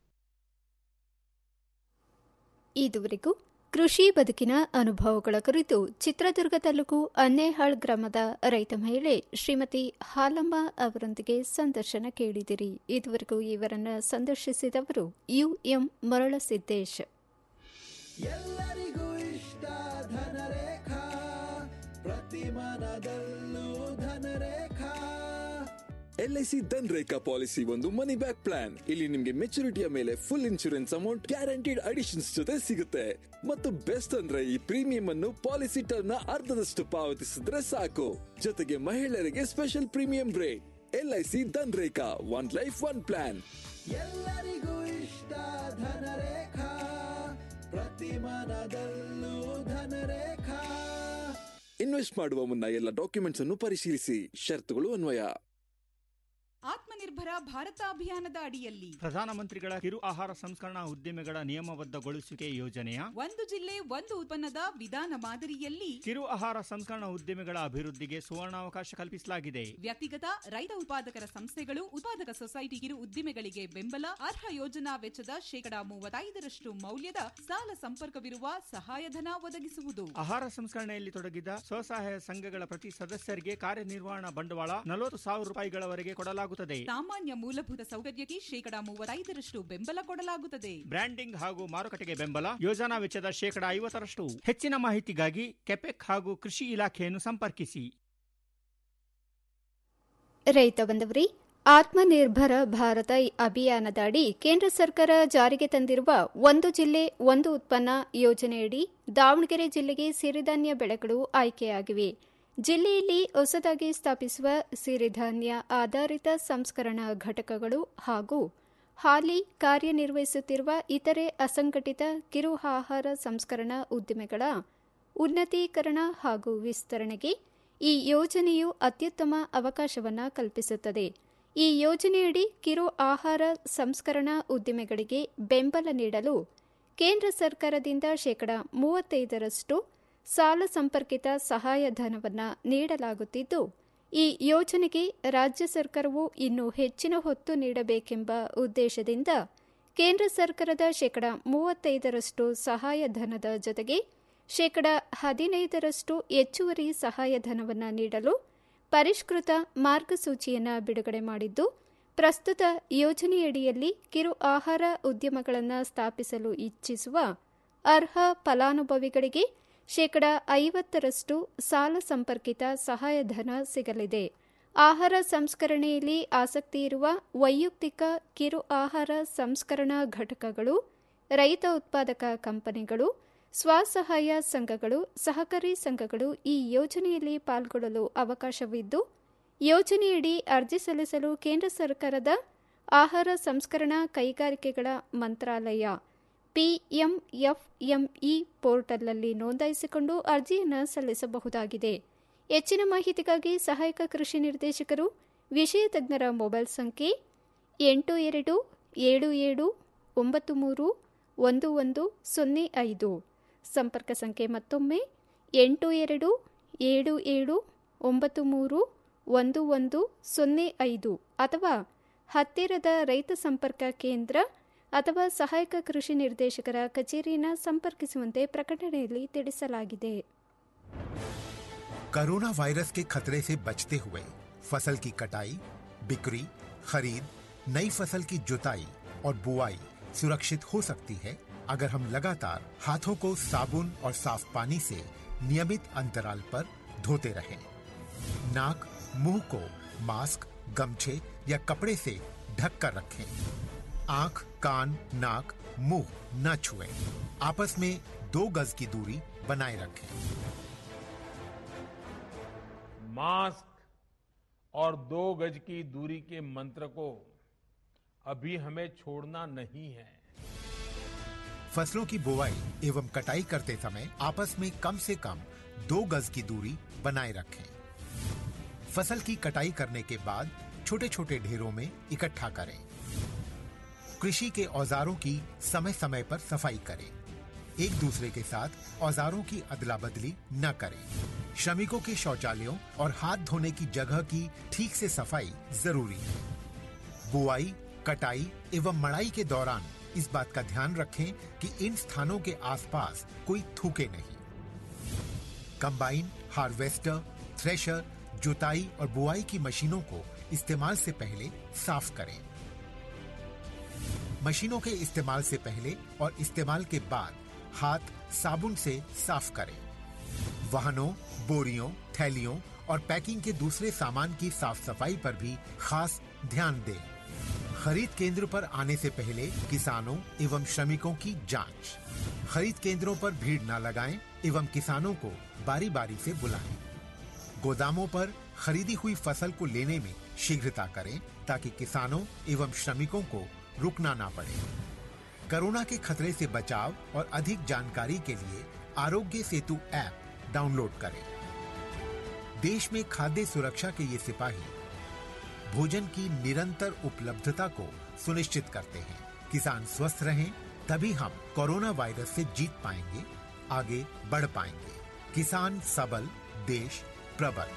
ಇದುವರೆಗೂ ಕೃಷಿ ಬದುಕಿನ ಅನುಭವಗಳ ಕುರಿತು ಚಿತ್ರದುರ್ಗ ತಾಲೂಕು ಅನ್ನೇಹಾಳ್ ಗ್ರಾಮದ ರೈತ ಮಹಿಳೆ ಶ್ರೀಮತಿ ಹಾಲಮ್ಮ ಅವರೊಂದಿಗೆ ಸಂದರ್ಶನ ಕೇಳಿದಿರಿ ಇದುವರೆಗೂ ಇವರನ್ನು ಸಂದರ್ಶಿಸಿದವರು ಯು ಎಂ ಮರಳಸಿದ್ದೇಶ್
ಎಲ್ಲರಿಗೂ ಇಷ್ಟ ಧನರೇಖಾ ಪ್ರತಿ ಮನದಲ್ಲೂ ಧನರೇಖಾ
ಎಲ್ಐಸಿ ಧನ್ ರೇಖಾ ಪಾಲಿಸಿ ಒಂದು ಮನಿ ಬ್ಯಾಕ್ ಪ್ಲಾನ್ ಇಲ್ಲಿ ನಿಮ್ಗೆ ಮೆಚುರಿಟಿಯ ಮೇಲೆ full insurance amount guaranteed additions ಜೊತೆ ಸಿಗುತ್ತೆ ಮತ್ತು ಬೆಸ್ಟ್ ಅಂದ್ರೆ ಈ ಪ್ರೀಮಿಯಂ ಅನ್ನು ಪಾಲಿಸಿ ಟರ್ಮ್ ನ ಅರ್ಧದಷ್ಟು ಪಾವತಿಸಿದ್ರೆ ಸಾಕು ಜೊತೆಗೆ ಮಹಿಳೆಯರಿಗೆ special premium rate LIC Dhan Rekha one life one plan
ಎಲ್ಲರಿಗೂ ಇಷ್ಟ ಧನರೇಖಾ ಪ್ರತಿ ಮನದಲ್ಲೂ ಧನರೇಖಾ
ಇನ್ವೆಸ್ಟ್ ಮಾಡುವ ಮುನ್ನ ಎಲ್ಲ ಡಾಕ್ಯುಮೆಂಟ್ಸ್ ಅನ್ನು ಪರಿಶೀಲಿಸಿ ಷರತ್ತುಗಳು ಅನ್ವಯ
ಆತ್ಮನಿರ್ಭರ ಭಾರತ ಅಭಿಯಾನದ ಅಡಿಯಲ್ಲಿ
ಪ್ರಧಾನಮಂತ್ರಿಗಳ ಕಿರು ಆಹಾರ ಸಂಸ್ಕರಣಾ ಉದ್ದಿಮೆಗಳ ನಿಯಮಬದ್ಧಗೊಳಿಸುವಿಕೆ ಯೋಜನೆಯ
ಒಂದು ಜಿಲ್ಲೆ ಒಂದು ಉತ್ಪನ್ನದ ವಿಧಾನ ಮಾದರಿಯಲ್ಲಿ
ಕಿರು ಆಹಾರ ಸಂಸ್ಕರಣಾ ಉದ್ದಿಮೆಗಳ ಅಭಿವೃದ್ಧಿಗೆ ಸುವರ್ಣಾವಕಾಶ ಕಲ್ಪಿಸಲಾಗಿದೆ
ವ್ಯಕ್ತಿಗತ ರೈತ ಉತ್ಪಾದಕರ ಸಂಸ್ಥೆಗಳು ಉತ್ಪಾದಕ ಸೊಸೈಟಿ ಕಿರು ಉದ್ದಿಮೆಗಳಿಗೆ ಬೆಂಬಲ ಅರ್ಹ ಯೋಜನಾ ವೆಚ್ಚದ ಶೇಕಡಾ ಮೂವತ್ತೈದರಷ್ಟು ಮೌಲ್ಯದ ಸಾಲ ಸಂಪರ್ಕವಿರುವ ಸಹಾಯಧನ ಒದಗಿಸುವುದು
ಆಹಾರ ಸಂಸ್ಕರಣೆಯಲ್ಲಿ ತೊಡಗಿದ ಸ್ವಸಹಾಯ ಸಂಘಗಳ ಪ್ರತಿ ಸದಸ್ಯರಿಗೆ ಕಾರ್ಯನಿರ್ವಹಣಾ ಬಂಡವಾಳ ನಲವತ್ತು ಸಾವಿರ ರೂಪಾಯಿಗಳವರೆಗೆ ಕೊಡಲಾಗುತ್ತದೆ
ಸಾಮಾನ್ಯ ಮೂಲಭೂತ ಸೌಕರ್ಯಕ್ಕೆ ಶೇಕಡಾ ಮೂವತ್ತೈದರಷ್ಟು ಬೆಂಬಲ ಕೊಡಲಾಗುತ್ತದೆ
ಬ್ರ್ಯಾಂಡಿಂಗ್ ಹಾಗೂ ಮಾರುಕಟ್ಟೆಗೆ ಬೆಂಬಲ ಯೋಜನಾ ವೆಚ್ಚದ ಶೇಕಡಾ ಐವತ್ತರಷ್ಟು ಹೆಚ್ಚಿನ ಮಾಹಿತಿಗಾಗಿ ಕೆಪೆಕ್ ಹಾಗೂ ಕೃಷಿ ಇಲಾಖೆಯನ್ನು ಸಂಪರ್ಕಿಸಿ
ರೈತ ಬಂದವರಿ ಆತ್ಮನಿರ್ಭರ ಭಾರತ ಅಭಿಯಾನದ ಅಡಿ ಕೇಂದ್ರ ಸರ್ಕಾರ ಜಾರಿಗೆ ತಂದಿರುವ ಒಂದು ಜಿಲ್ಲೆ ಒಂದು ಉತ್ಪನ್ನ ಯೋಜನೆಯಡಿ ದಾವಣಗೆರೆ ಜಿಲ್ಲೆಗೆ ಸಿರಿಧಾನ್ಯ ಬೆಳೆಗಳು ಆಯ್ಕೆಯಾಗಿವೆ ಜಿಲ್ಲೆಯಲ್ಲಿ ಹೊಸದಾಗಿ ಸ್ಥಾಪಿಸುವ ಸಿರಿಧಾನ್ಯ ಆಧಾರಿತ ಸಂಸ್ಕರಣಾ ಘಟಕಗಳು ಹಾಗೂ ಹಾಲಿ ಕಾರ್ಯನಿರ್ವಹಿಸುತ್ತಿರುವ ಇತರೆ ಅಸಂಘಟಿತ ಕಿರು ಆಹಾರ ಸಂಸ್ಕರಣಾ ಉದ್ದಿಮೆಗಳ ಉನ್ನತೀಕರಣ ಹಾಗೂ ವಿಸ್ತರಣೆಗೆ ಈ ಯೋಜನೆಯು ಅತ್ಯುತ್ತಮ ಅವಕಾಶವನ್ನು ಕಲ್ಪಿಸುತ್ತದೆ ಈ ಯೋಜನೆಯಡಿ ಕಿರು ಆಹಾರ ಸಂಸ್ಕರಣಾ ಉದ್ದಿಮೆಗಳಿಗೆ ಬೆಂಬಲ ನೀಡಲು ಕೇಂದ್ರ ಸರ್ಕಾರದಿಂದ ಶೇಕಡ ಮೂವತ್ತೈದರಷ್ಟು ಸಾಲ ಸಂಪರ್ಕಿತ ಸಹಾಯಧನವನ್ನು ನೀಡಲಾಗುತ್ತಿದ್ದು ಈ ಯೋಜನೆಗೆ ರಾಜ್ಯ ಸರ್ಕಾರವು ಇನ್ನೂ ಹೆಚ್ಚಿನ ಹೊತ್ತು ನೀಡಬೇಕೆಂಬ ಉದ್ದೇಶದಿಂದ ಕೇಂದ್ರ ಸರ್ಕಾರದ ಶೇಕಡ ಮೂವತ್ತೈದರಷ್ಟು ಸಹಾಯಧನದ ಜೊತೆಗೆ ಶೇಕಡ ಹದಿನೈದರಷ್ಟು ಹೆಚ್ಚುವರಿ ಸಹಾಯಧನವನ್ನು ನೀಡಲು ಪರಿಷ್ಕೃತ ಮಾರ್ಗಸೂಚಿಯನ್ನು ಬಿಡುಗಡೆ ಮಾಡಿದ್ದು ಪ್ರಸ್ತುತ ಯೋಜನೆಯಡಿಯಲ್ಲಿ ಕಿರು ಆಹಾರ ಉದ್ಯಮಗಳನ್ನು ಸ್ಥಾಪಿಸಲು ಇಚ್ಛಿಸುವ ಅರ್ಹ ಫಲಾನುಭವಿಗಳಿಗೆ ಶೇಕಡ ಐವತ್ತರಷ್ಟು ಸಾಲ ಸಂಪರ್ಕಿತ ಸಹಾಯಧನ ಸಿಗಲಿದೆ ಆಹಾರ ಸಂಸ್ಕರಣೆಯಲ್ಲಿ ಆಸಕ್ತಿ ಇರುವ ವೈಯಕ್ತಿಕ ಕಿರು ಆಹಾರ ಸಂಸ್ಕರಣಾ ಘಟಕಗಳು ರೈತ ಉತ್ಪಾದಕ ಕಂಪನಿಗಳು ಸ್ವಸಹಾಯ ಸಂಘಗಳು ಸಹಕಾರಿ ಸಂಘಗಳು ಈ ಯೋಜನೆಯಲ್ಲಿ ಪಾಲ್ಗೊಳ್ಳಲು ಅವಕಾಶವಿದ್ದು ಯೋಜನೆಯಡಿ ಅರ್ಜಿ ಸಲ್ಲಿಸಲು ಕೇಂದ್ರ ಸರ್ಕಾರದ ಆಹಾರ ಸಂಸ್ಕರಣಾ ಕೈಗಾರಿಕೆಗಳ ಮಂತ್ರಾಲಯ ಪಿಎಂಎಫ್ಎಂಇ ಪೋರ್ಟಲ್ನಲ್ಲಿ ನೋಂದಾಯಿಸಿಕೊಂಡು ಅರ್ಜಿಯನ್ನು ಸಲ್ಲಿಸಬಹುದಾಗಿದೆ ಹೆಚ್ಚಿನ ಮಾಹಿತಿಗಾಗಿ ಸಹಾಯಕ ಕೃಷಿ ನಿರ್ದೇಶಕರು ವಿಷಯ ತಜ್ಞರ ಮೊಬೈಲ್ ಸಂಖ್ಯೆ ಎಂಟು ಎರಡು ಏಳು ಏಳು ಒಂಬತ್ತು ಮೂರು ಒಂದು ಒಂದು ಸೊನ್ನೆ ಐದು ಸಂಪರ್ಕ ಸಂಖ್ಯೆ ಮತ್ತೊಮ್ಮೆ ಎಂಟು ಎರಡು ಏಳು ಏಳು ಒಂಬತ್ತು ಮೂರು ಒಂದು ಒಂದು ಸೊನ್ನೆ ಐದು ಅಥವಾ ಹತ್ತಿರದ ರೈತ ಸಂಪರ್ಕ ಕೇಂದ್ರ ಅಥವಾ ಸಹಾಯಕ ಕೃಷಿ ನಿರ್ದೇಶಕರ ಕಚೇರಿಯನ್ನು ಸಂಪರ್ಕಿಸುವಂತೆ ಪ್ರಕಟಣೆಯಲ್ಲಿ ತಿಳಿಸಲಾಗಿದೆ
कोरोना वायरस के खतरे से बचते हुए फसल की कटाई बिक्री खरीद नई फसल की जुताई और बुआई सुरक्षित हो सकती है अगर हम लगातार हाथों को साबुन और साफ पानी से नियमित अंतराल पर धोते रहें। नाक मुंह को मास्क गमछे या कपड़े से ढक कर रखें आंख कान नाक मुंह न छुएं। आपस में दो गज की दूरी बनाए रखें
मास्क और दो गज की दूरी के मंत्र को अभी हमें छोड़ना नहीं है
फसलों की बुवाई एवं कटाई करते समय आपस में कम से कम दो गज की दूरी बनाए रखें फसल की कटाई करने के बाद छोटे छोटे ढेरों में इकट्ठा करें कृषि के औजारों की समय समय पर सफाई करें एक दूसरे के साथ औजारों की अदला बदली न करें श्रमिकों के शौचालयों और हाथ धोने की जगह की ठीक से सफाई जरूरी है बुआई कटाई एवं मड़ाई के दौरान इस बात का ध्यान रखें कि इन स्थानों के आसपास कोई थूके नहीं कंबाइन हार्वेस्टर थ्रेशर जुताई और बुआई की मशीनों को इस्तेमाल से पहले साफ करें मशीनों के इस्तेमाल से पहले और इस्तेमाल के बाद हाथ साबुन से साफ करें वाहनों बोरियों थैलियों और पैकिंग के दूसरे सामान की साफ सफाई पर भी खास ध्यान दें खरीद केंद्र पर आने से पहले किसानों एवं श्रमिकों की जांच खरीद केंद्रों पर भीड़ न लगाएं एवं किसानों को बारी बारी से बुलाएं गोदामों पर खरीदी हुई फसल को लेने में शीघ्रता करें ताकि किसानों एवं श्रमिकों को रुकना ना पड़े कोरोना के खतरे से बचाव और अधिक जानकारी के लिए आरोग्य सेतु ऐप डाउनलोड करें देश में खाद्य सुरक्षा के ये सिपाही भोजन की निरंतर उपलब्धता को सुनिश्चित करते हैं किसान स्वस्थ रहें तभी हम कोरोना वायरस से जीत पाएंगे आगे बढ़ पाएंगे किसान सबल देश प्रबल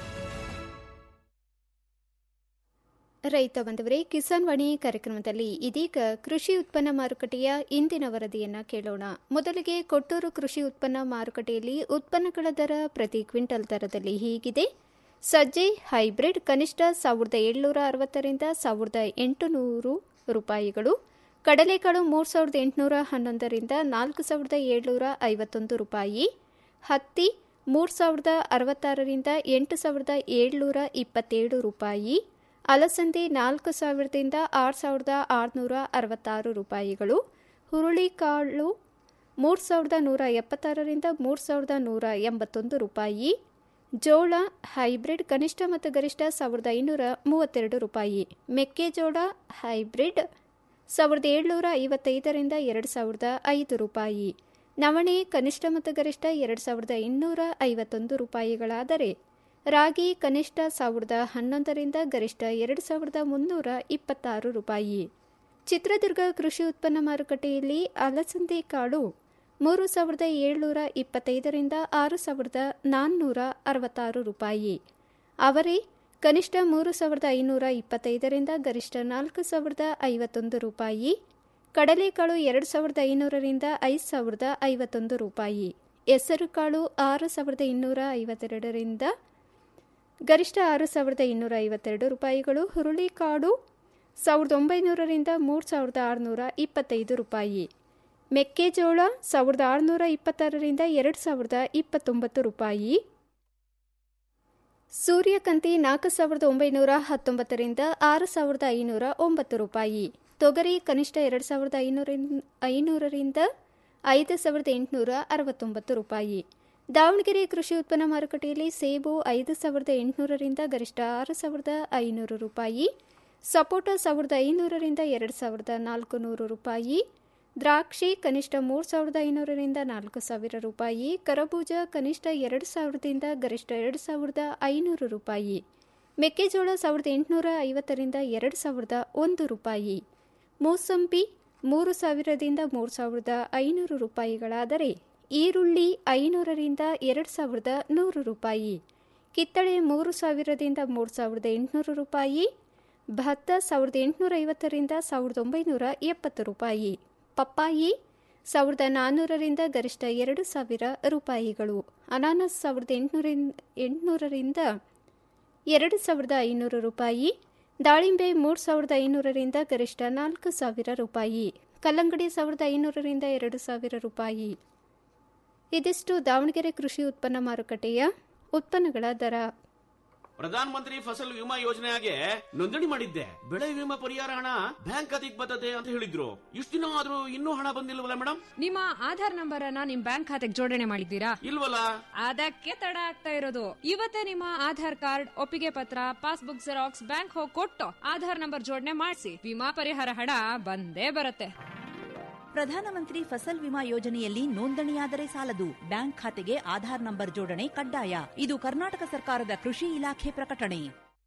ರೈತ ಬಂದವರೇ ಕಿಸಾನ್ ವಾಣಿ ಕಾರ್ಯಕ್ರಮದಲ್ಲಿ ಇದೀಗ ಕೃಷಿ ಉತ್ಪನ್ನ ಮಾರುಕಟ್ಟೆಯ ಇಂದಿನ ವರದಿಯನ್ನ ಕೇಳೋಣ ಮೊದಲಿಗೆ ಕೊಟ್ಟೂರು ಕೃಷಿ ಉತ್ಪನ್ನ ಮಾರುಕಟ್ಟೆಯಲ್ಲಿ ಉತ್ಪನ್ನಗಳ ದರ ಪ್ರತಿ ಕ್ವಿಂಟಲ್ ದರದಲ್ಲಿ ಹೀಗಿದೆ ಸಜ್ಜೆ ಹೈಬ್ರಿಡ್ ಕನಿಷ್ಠ ಸಾವಿರದ ಏಳ್ನೂರ ಅರವತ್ತರಿಂದ ಸಾವಿರದ ಎಂಟುನೂರು ರೂಪಾಯಿಗಳು ಕಡಲೆಕಾಳು ಮೂರು ಸಾವಿರದ ಎಂಟುನೂರ ಹನ್ನೊಂದರಿಂದ ನಾಲ್ಕು ಸಾವಿರದ ಏಳ್ನೂರ ಐವತ್ತೊಂದು ರೂಪಾಯಿ ಹತ್ತಿ ಮೂರು ಸಾವಿರದ ಅರವತ್ತಾರರಿಂದ ಎಂಟು ಸಾವಿರದ ಏಳ್ನೂರ ಇಪ್ಪತ್ತೇಳು ರೂಪಾಯಿ ಅಲಸಂದಿ ನಾಲ್ಕು ಸಾವಿರದಿಂದ ಆರು ಸಾವಿರದ ಆರುನೂರ ಅರವತ್ತಾರು ರೂಪಾಯಿಗಳು ಹುರುಳಿಕಾಳು ಮೂರು ಸಾವಿರದ ನೂರ ಎಪ್ಪತ್ತಾರರಿಂದ ಮೂರು ಸಾವಿರದ ನೂರ ಎಂಬತ್ತೊಂದು ರೂಪಾಯಿ ಜೋಳ ಹೈಬ್ರಿಡ್ ಕನಿಷ್ಠ ಮತ್ತು ಗರಿಷ್ಠ ಸಾವಿರದ ಐನೂರ ಮೂವತ್ತೆರಡು ರೂಪಾಯಿ ಮೆಕ್ಕೆಜೋಳ ಹೈಬ್ರಿಡ್ ಸಾವಿರದ ಏಳ್ನೂರ ಐವತ್ತೈದರಿಂದ ಎರಡು ಸಾವಿರದ ಐದು ರೂಪಾಯಿ ನವಣೆ ಕನಿಷ್ಠ ಮತ್ತು ಗರಿಷ್ಠ ಎರಡು ಸಾವಿರದ ಇನ್ನೂರ ಐವತ್ತೊಂದು ರೂಪಾಯಿಗಳಾದರೆ ರಾಗಿ ಕನಿಷ್ಠ ಸಾವಿರದ ಹನ್ನೊಂದರಿಂದ ಗರಿಷ್ಠ ಎರಡು ಸಾವಿರದ ಮುನ್ನೂರ ಇಪ್ಪತ್ತಾರು ರೂಪಾಯಿ ಚಿತ್ರದುರ್ಗ ಕೃಷಿ ಉತ್ಪನ್ನ ಮಾರುಕಟ್ಟೆಯಲ್ಲಿ ಅಲಸಂದೆ ಕಾಳು ಮೂರು ಸಾವಿರದ ಏಳ್ನೂರ ಇಪ್ಪತ್ತೈದರಿಂದ ಆರು ಸಾವಿರದ ನಾನ್ನೂರ ಅರವತ್ತಾರು ರೂಪಾಯಿ ಅವರೇ ಕನಿಷ್ಠ ಮೂರು ಸಾವಿರದ ಐನೂರ ಇಪ್ಪತ್ತೈದರಿಂದ ಗರಿಷ್ಠ ನಾಲ್ಕು ಸಾವಿರದ ಐವತ್ತೊಂದು ರೂಪಾಯಿ ಕಡಲೆಕಾಳು ಎರಡು ಸಾವಿರದ ಐನೂರರಿಂದ ಐದು ಸಾವಿರದ ಐವತ್ತೊಂದು ರೂಪಾಯಿ ಹೆಸರುಕಾಳು ಆರು ಸಾವಿರದ ಇನ್ನೂರ ಐವತ್ತೆರಡರಿಂದ ಗರಿಷ್ಠ ಆರು ಸಾವಿರದ ಇನ್ನೂರ ಐವತ್ತೆರಡು ರೂಪಾಯಿಗಳು ಹುರುಳಿಕಾಳು ಸಾವಿರದ ಒಂಬೈನೂರರಿಂದ ಮೂರು ಸಾವಿರದ ಆರುನೂರ ಇಪ್ಪತ್ತೈದು ರೂಪಾಯಿ ಮೆಕ್ಕೆಜೋಳ ಸಾವಿರದ ಆರುನೂರ ಇಪ್ಪತ್ತಾರರಿಂದ ಎರಡು ಸಾವಿರದ ಇಪ್ಪತ್ತೊಂಬತ್ತು ರೂಪಾಯಿ ಸೂರ್ಯಕಾಂತಿ ನಾಲ್ಕು ಸಾವಿರದ ಒಂಬೈನೂರ ಹತ್ತೊಂಬತ್ತರಿಂದ ಆರು ಸಾವಿರದ ಐನೂರ ಒಂಬತ್ತು ರೂಪಾಯಿ ತೊಗರಿ ಕನಿಷ್ಠ ಎರಡು ಸಾವಿರದ ಐನೂರಿಂದ ಐನೂರರಿಂದ ಐದು ಸಾವಿರದ ಎಂಟುನೂರ ಅರವತ್ತೊಂಬತ್ತು ರೂಪಾಯಿ ದಾವಣಗೆರೆ ಕೃಷಿ ಉತ್ಪನ್ನ ಮಾರುಕಟ್ಟೆಯಲ್ಲಿ ಸೇಬು ಐದು ಸಾವಿರದ ಎಂಟುನೂರರಿಂದ ಗರಿಷ್ಠ ಆರು ಸಾವಿರದ ಐನೂರು ರೂಪಾಯಿ ಸಪೋಟ ಸಾವಿರದ ಐನೂರರಿಂದ ಎರಡು ಸಾವಿರದ ನಾಲ್ಕು ನೂರು ರೂಪಾಯಿ ದ್ರಾಕ್ಷಿ ಕನಿಷ್ಠ ಮೂರು ಸಾವಿರದ ಐನೂರರಿಂದ ನಾಲ್ಕು ಸಾವಿರ ರೂಪಾಯಿ ಕರಬೂಜ ಕನಿಷ್ಠ ಎರಡು ಸಾವಿರದಿಂದ ಗರಿಷ್ಠ ಎರಡು ಸಾವಿರದ ಐನೂರು ರೂಪಾಯಿ ಮೆಕ್ಕೆಜೋಳ ಸಾವಿರದ ಎಂಟುನೂರ ಐವತ್ತರಿಂದ ಎರಡು ಸಾವಿರದ ಒಂದು ರೂಪಾಯಿ ಮೂಸಂಬಿ ಮೂರು ಸಾವಿರದಿಂದ ಮೂರು ಸಾವಿರದ ಐನೂರು ರೂಪಾಯಿಗಳಾದರೆ ಈರುಳ್ಳಿ ಐನೂರರಿಂದ ಎರಡು ಸಾವಿರದ ನೂರು ರೂಪಾಯಿ ಕಿತ್ತಳೆ ಮೂರು ಸಾವಿರದಿಂದ ಮೂರು ಸಾವಿರದ ಎಂಟುನೂರು ರೂಪಾಯಿ ಭತ್ತ ಸಾವಿರದ ಎಂಟುನೂರ ಐವತ್ತರಿಂದ ಸಾವಿರದ ಒಂಬೈನೂರ ಎಪ್ಪತ್ತು ರೂಪಾಯಿ ಪಪ್ಪಾಯಿ ಸಾವಿರದ ನಾನ್ನೂರರಿಂದ ಗರಿಷ್ಠ ಎರಡು ಸಾವಿರ ರೂಪಾಯಿಗಳು ಅನಾನಸ್ ಸಾವಿರದ ಎಂಟುನೂರಿಂದ ಎಂಟುನೂರರಿಂದ ಎರಡು ಸಾವಿರದ ಐನೂರು ರೂಪಾಯಿ ದಾಳಿಂಬೆ ಮೂರು ಸಾವಿರದ ಐನೂರರಿಂದ ಗರಿಷ್ಠ ನಾಲ್ಕು ಸಾವಿರ ರೂಪಾಯಿ ಕಲ್ಲಂಗಡಿ ಸಾವಿರದ ಐನೂರರಿಂದ ಎರಡು ಸಾವಿರ ರೂಪಾಯಿ ಇದಿಷ್ಟು ದಾವಣಗೆರೆ ಕೃಷಿ ಉತ್ಪನ್ನ ಮಾರುಕಟ್ಟೆಯ ಉತ್ಪನ್ನಗಳ ದರ
ಪ್ರಧಾನ ಮಂತ್ರಿ ಫಸಲ್ ವಿಮಾ ಯೋಜನೆಗೆ ನೋಂದಣಿ ಮಾಡಿದ್ದೆ ಬೆಳೆ ವಿಮಾ ಪರಿಹಾರ ಹಣ ಬ್ಯಾಂಕ್ ಖಾತೆಗೆ ಬರ್ತದೆ ಅಂತ ಹೇಳಿದ್ರು ಇಷ್ಟು ದಿನ ಆದ್ರೂ ಇನ್ನೂ ಹಣ ಬಂದಿಲ್ವಲ್ಲ ಮೇಡಮ್
ನಿಮ್ಮ ಆಧಾರ್ ನಂಬರ್ ಅನ್ನ ನಿಮ್ ಬ್ಯಾಂಕ್ ಖಾತೆಗೆ ಜೋಡಣೆ ಮಾಡಿದ್ದೀರಾ
ಇಲ್ವಲ್ಲ
ಅದಕ್ಕೆ ತಡ ಆಗ್ತಾ ಇರೋದು ಇವತ್ತೇ ನಿಮ್ಮ ಆಧಾರ್ ಕಾರ್ಡ್ ಒಪ್ಪಿಗೆ ಪತ್ರ ಪಾಸ್ಬುಕ್ ಜೆರಾಕ್ಸ್ ಬ್ಯಾಂಕ್ ಹೋಗಿ ಕೊಟ್ಟು ಆಧಾರ್ ನಂಬರ್ ಜೋಡಣೆ ಮಾಡಿಸಿ ವಿಮಾ ಪರಿಹಾರ ಹಣ ಬಂದೇ ಬರುತ್ತೆ
ಪ್ರಧಾನಮಂತ್ರಿ ಫಸಲ್ ವಿಮಾ ಯೋಜನೆಯಲ್ಲಿ ನೋಂದಣಿಯಾದರೆ ಸಾಲದು ಬ್ಯಾಂಕ್ ಖಾತೆಗೆ ಆಧಾರ್ ನಂಬರ್ ಜೋಡಣೆ ಕಡ್ಡಾಯ ಇದು ಕರ್ನಾಟಕ ಸರ್ಕಾರದ ಕೃಷಿ ಇಲಾಖೆ ಪ್ರಕಟಣೆ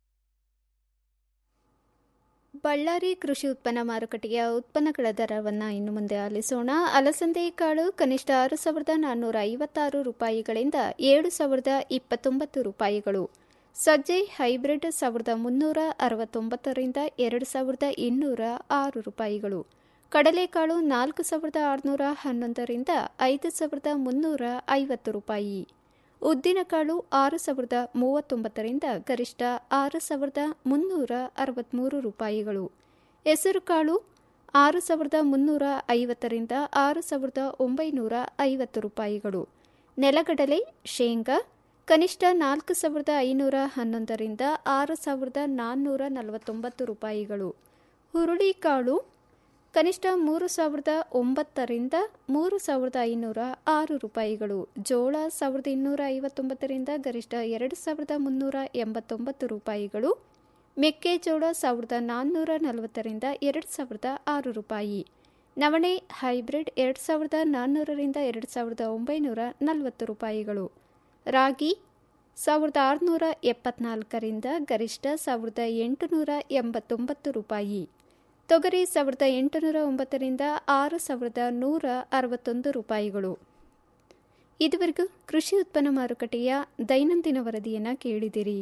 ಬಳ್ಳಾರಿ ಕೃಷಿ ಉತ್ಪನ್ನ ಮಾರುಕಟ್ಟೆಯ ಉತ್ಪನ್ನಗಳ ದರವನ್ನು ಇನ್ನು ಮುಂದೆ ಆಲಿಸೋಣ ಅಲಸಂದೆ ಕಾಳು ಕನಿಷ್ಠ ಆರು ಸಾವಿರದ ನಾನ್ನೂರ ಐವತ್ತಾರು ರೂಪಾಯಿಗಳಿಂದ ಏಳು ಸಾವಿರದ ಇಪ್ಪತ್ತೊಂಬತ್ತು ರೂಪಾಯಿಗಳು ಸಜ್ಜೆ ಹೈಬ್ರಿಡ್ ಸಾವಿರದ ಮುನ್ನೂರ ಅರವತ್ತೊಂಬತ್ತರಿಂದ ಎರಡು ಸಾವಿರದ ಇನ್ನೂರ ಆರು ರೂಪಾಯಿಗಳು ಕಡಲೆಕಾಳು ನಾಲ್ಕು ಸಾವಿರದ ಆರುನೂರ ಹನ್ನೊಂದರಿಂದ ಐದು ಸಾವಿರದ ಮುನ್ನೂರ ಐವತ್ತು ರೂಪಾಯಿ ಉದ್ದಿನಕಾಳು ಆರು ಸಾವಿರದ ಮೂವತ್ತೊಂಬತ್ತರಿಂದ ಗರಿಷ್ಠ ಆರು ಸಾವಿರದ ಮುನ್ನೂರ ಅರವತ್ತ್ಮೂರು ರೂಪಾಯಿಗಳು ಹೆಸರುಕಾಳು ಆರು ಸಾವಿರದ ಮುನ್ನೂರ ಐವತ್ತರಿಂದ ಆರು ಸಾವಿರದ ಒಂಬೈನೂರ ಐವತ್ತು ರೂಪಾಯಿಗಳು ನೆಲಗಡಲೆ ಶೇಂಗಾ ಕನಿಷ್ಠ ನಾಲ್ಕು ಸಾವಿರದ ಐನೂರ ಹನ್ನೊಂದರಿಂದ ಆರು ಸಾವಿರದ ನಾನ್ನೂರ ನಲವತ್ತೊಂಬತ್ತು ರೂಪಾಯಿಗಳು ಹುರುಳಿಕಾಳು ಕನಿಷ್ಠ ಮೂರು ಸಾವಿರದ ಒಂಬತ್ತರಿಂದ ಮೂರು ಸಾವಿರದ ಐನೂರ ಆರು ರೂಪಾಯಿಗಳು ಜೋಳ ಸಾವಿರದ ಇನ್ನೂರ ಐವತ್ತೊಂಬತ್ತರಿಂದ ಗರಿಷ್ಠ ಎರಡು ಸಾವಿರದ ಮುನ್ನೂರ ಎಂಬತ್ತೊಂಬತ್ತು ರೂಪಾಯಿಗಳು ಮೆಕ್ಕೆಜೋಳ ಸಾವಿರದ ನಾನ್ನೂರ ನಲವತ್ತರಿಂದ ಎರಡು ಸಾವಿರದ ಆರು ರೂಪಾಯಿ ನವಣೆ ಹೈಬ್ರಿಡ್ ಎರಡು ಸಾವಿರದ ನಾನ್ನೂರರಿಂದ ಎರಡು ಸಾವಿರದ ಒಂಬೈನೂರ ನಲವತ್ತು ರೂಪಾಯಿಗಳು ರಾಗಿ ಸಾವಿರದ ಆರುನೂರ ಎಪ್ಪತ್ನಾಲ್ಕರಿಂದ ಗರಿಷ್ಠ ಸಾವಿರದ ಎಂಟುನೂರ ಎಂಬತ್ತೊಂಬತ್ತು ರೂಪಾಯಿ ತೊಗರಿ ಸಾವಿರದ ಎಂಟುನೂರ ಒಂಬತ್ತರಿಂದ ಆರು ಸಾವಿರದ ನೂರ ಅರವತ್ತೊಂದು ರೂಪಾಯಿಗಳು ಇದುವರೆಗೂ ಕೃಷಿ ಉತ್ಪನ್ನ ಮಾರುಕಟ್ಟೆಯ ದೈನಂದಿನ ವರದಿಯನ್ನು ಕೇಳಿದಿರಿ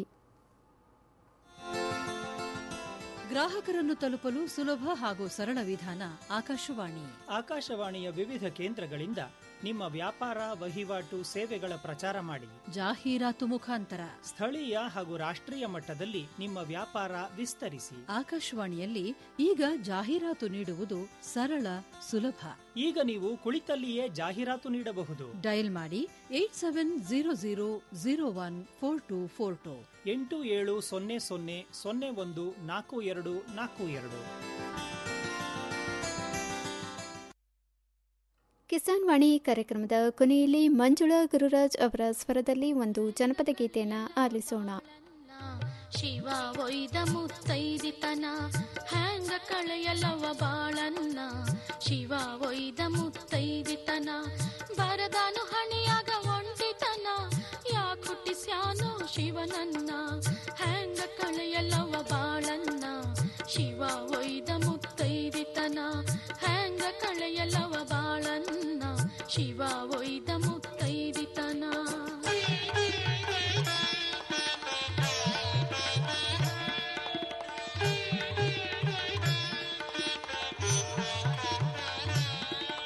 ಗ್ರಾಹಕರನ್ನು ತಲುಪಲು ಸುಲಭ ಹಾಗೂ ಸರಳ ವಿಧಾನ ಆಕಾಶವಾಣಿ
ಆಕಾಶವಾಣಿಯ ವಿವಿಧ ಕೇಂದ್ರಗಳಿಂದ ನಿಮ್ಮ ವ್ಯಾಪಾರ ವಹಿವಾಟು ಸೇವೆಗಳ ಪ್ರಚಾರ ಮಾಡಿ
ಜಾಹೀರಾತು ಮುಖಾಂತರ
ಸ್ಥಳೀಯ ಹಾಗೂ ರಾಷ್ಟ್ರೀಯ ಮಟ್ಟದಲ್ಲಿ ನಿಮ್ಮ ವ್ಯಾಪಾರ ವಿಸ್ತರಿಸಿ
ಆಕಾಶವಾಣಿಯಲ್ಲಿ ಈಗ ಜಾಹೀರಾತು ನೀಡುವುದು ಸರಳ ಸುಲಭ
ಈಗ ನೀವು ಕುಳಿತಲ್ಲಿಯೇ ಜಾಹೀರಾತು ನೀಡಬಹುದು
ಡಯಲ್ ಮಾಡಿ eight seven zero zero zero one four two four two
ಎಂಟು ಏಳು ಸೊನ್ನೆ ಸೊನ್ನೆ ಸೊನ್ನೆ ಒಂದು ನಾಲ್ಕು ಎರಡು ನಾಲ್ಕು ಎರಡು
ಕಿಸಾನ್ ವಾಣಿ ಕಾರ್ಯಕ್ರಮದ ಕೊನೆಯಲ್ಲಿ ಮಂಜುಳಾ ಗುರುರಾಜ್ ಅವರ ಸ್ವರದಲ್ಲಿ ಒಂದು ಜನಪದ ಗೀತೆಯನ್ನು ಆಲಿಸೋಣ
ಶಿವ ಒಯ್ದ ಮುತ್ತೈದಿತನ ಹ್ಯಾಂಗ ಕಳೆಯಲವ ಬಾಳನ್ನ ಶಿವ ಒಯ್ದ ಮುತ್ತೈದಿತನ ಬರದಾನು ಹಣಿಯಾಗ ಒಂಟಿತನ ಯಾಕ್ ಹುಟ್ಟಿಸ್ಯಾನೋ ಶಿವನನ್ನ ಹ್ಯಾಂಗ ಕಳೆಯಲವ ಬಾಳನ್ನ ಶಿವ ಒಯ್ದ ಮುತ್ತೈದಿತನ ಹ್ಯಾಂಗ ಕಳೆಯಲವ ಬಾಳನ್ನ ಶಿವ ಒಯ್ದ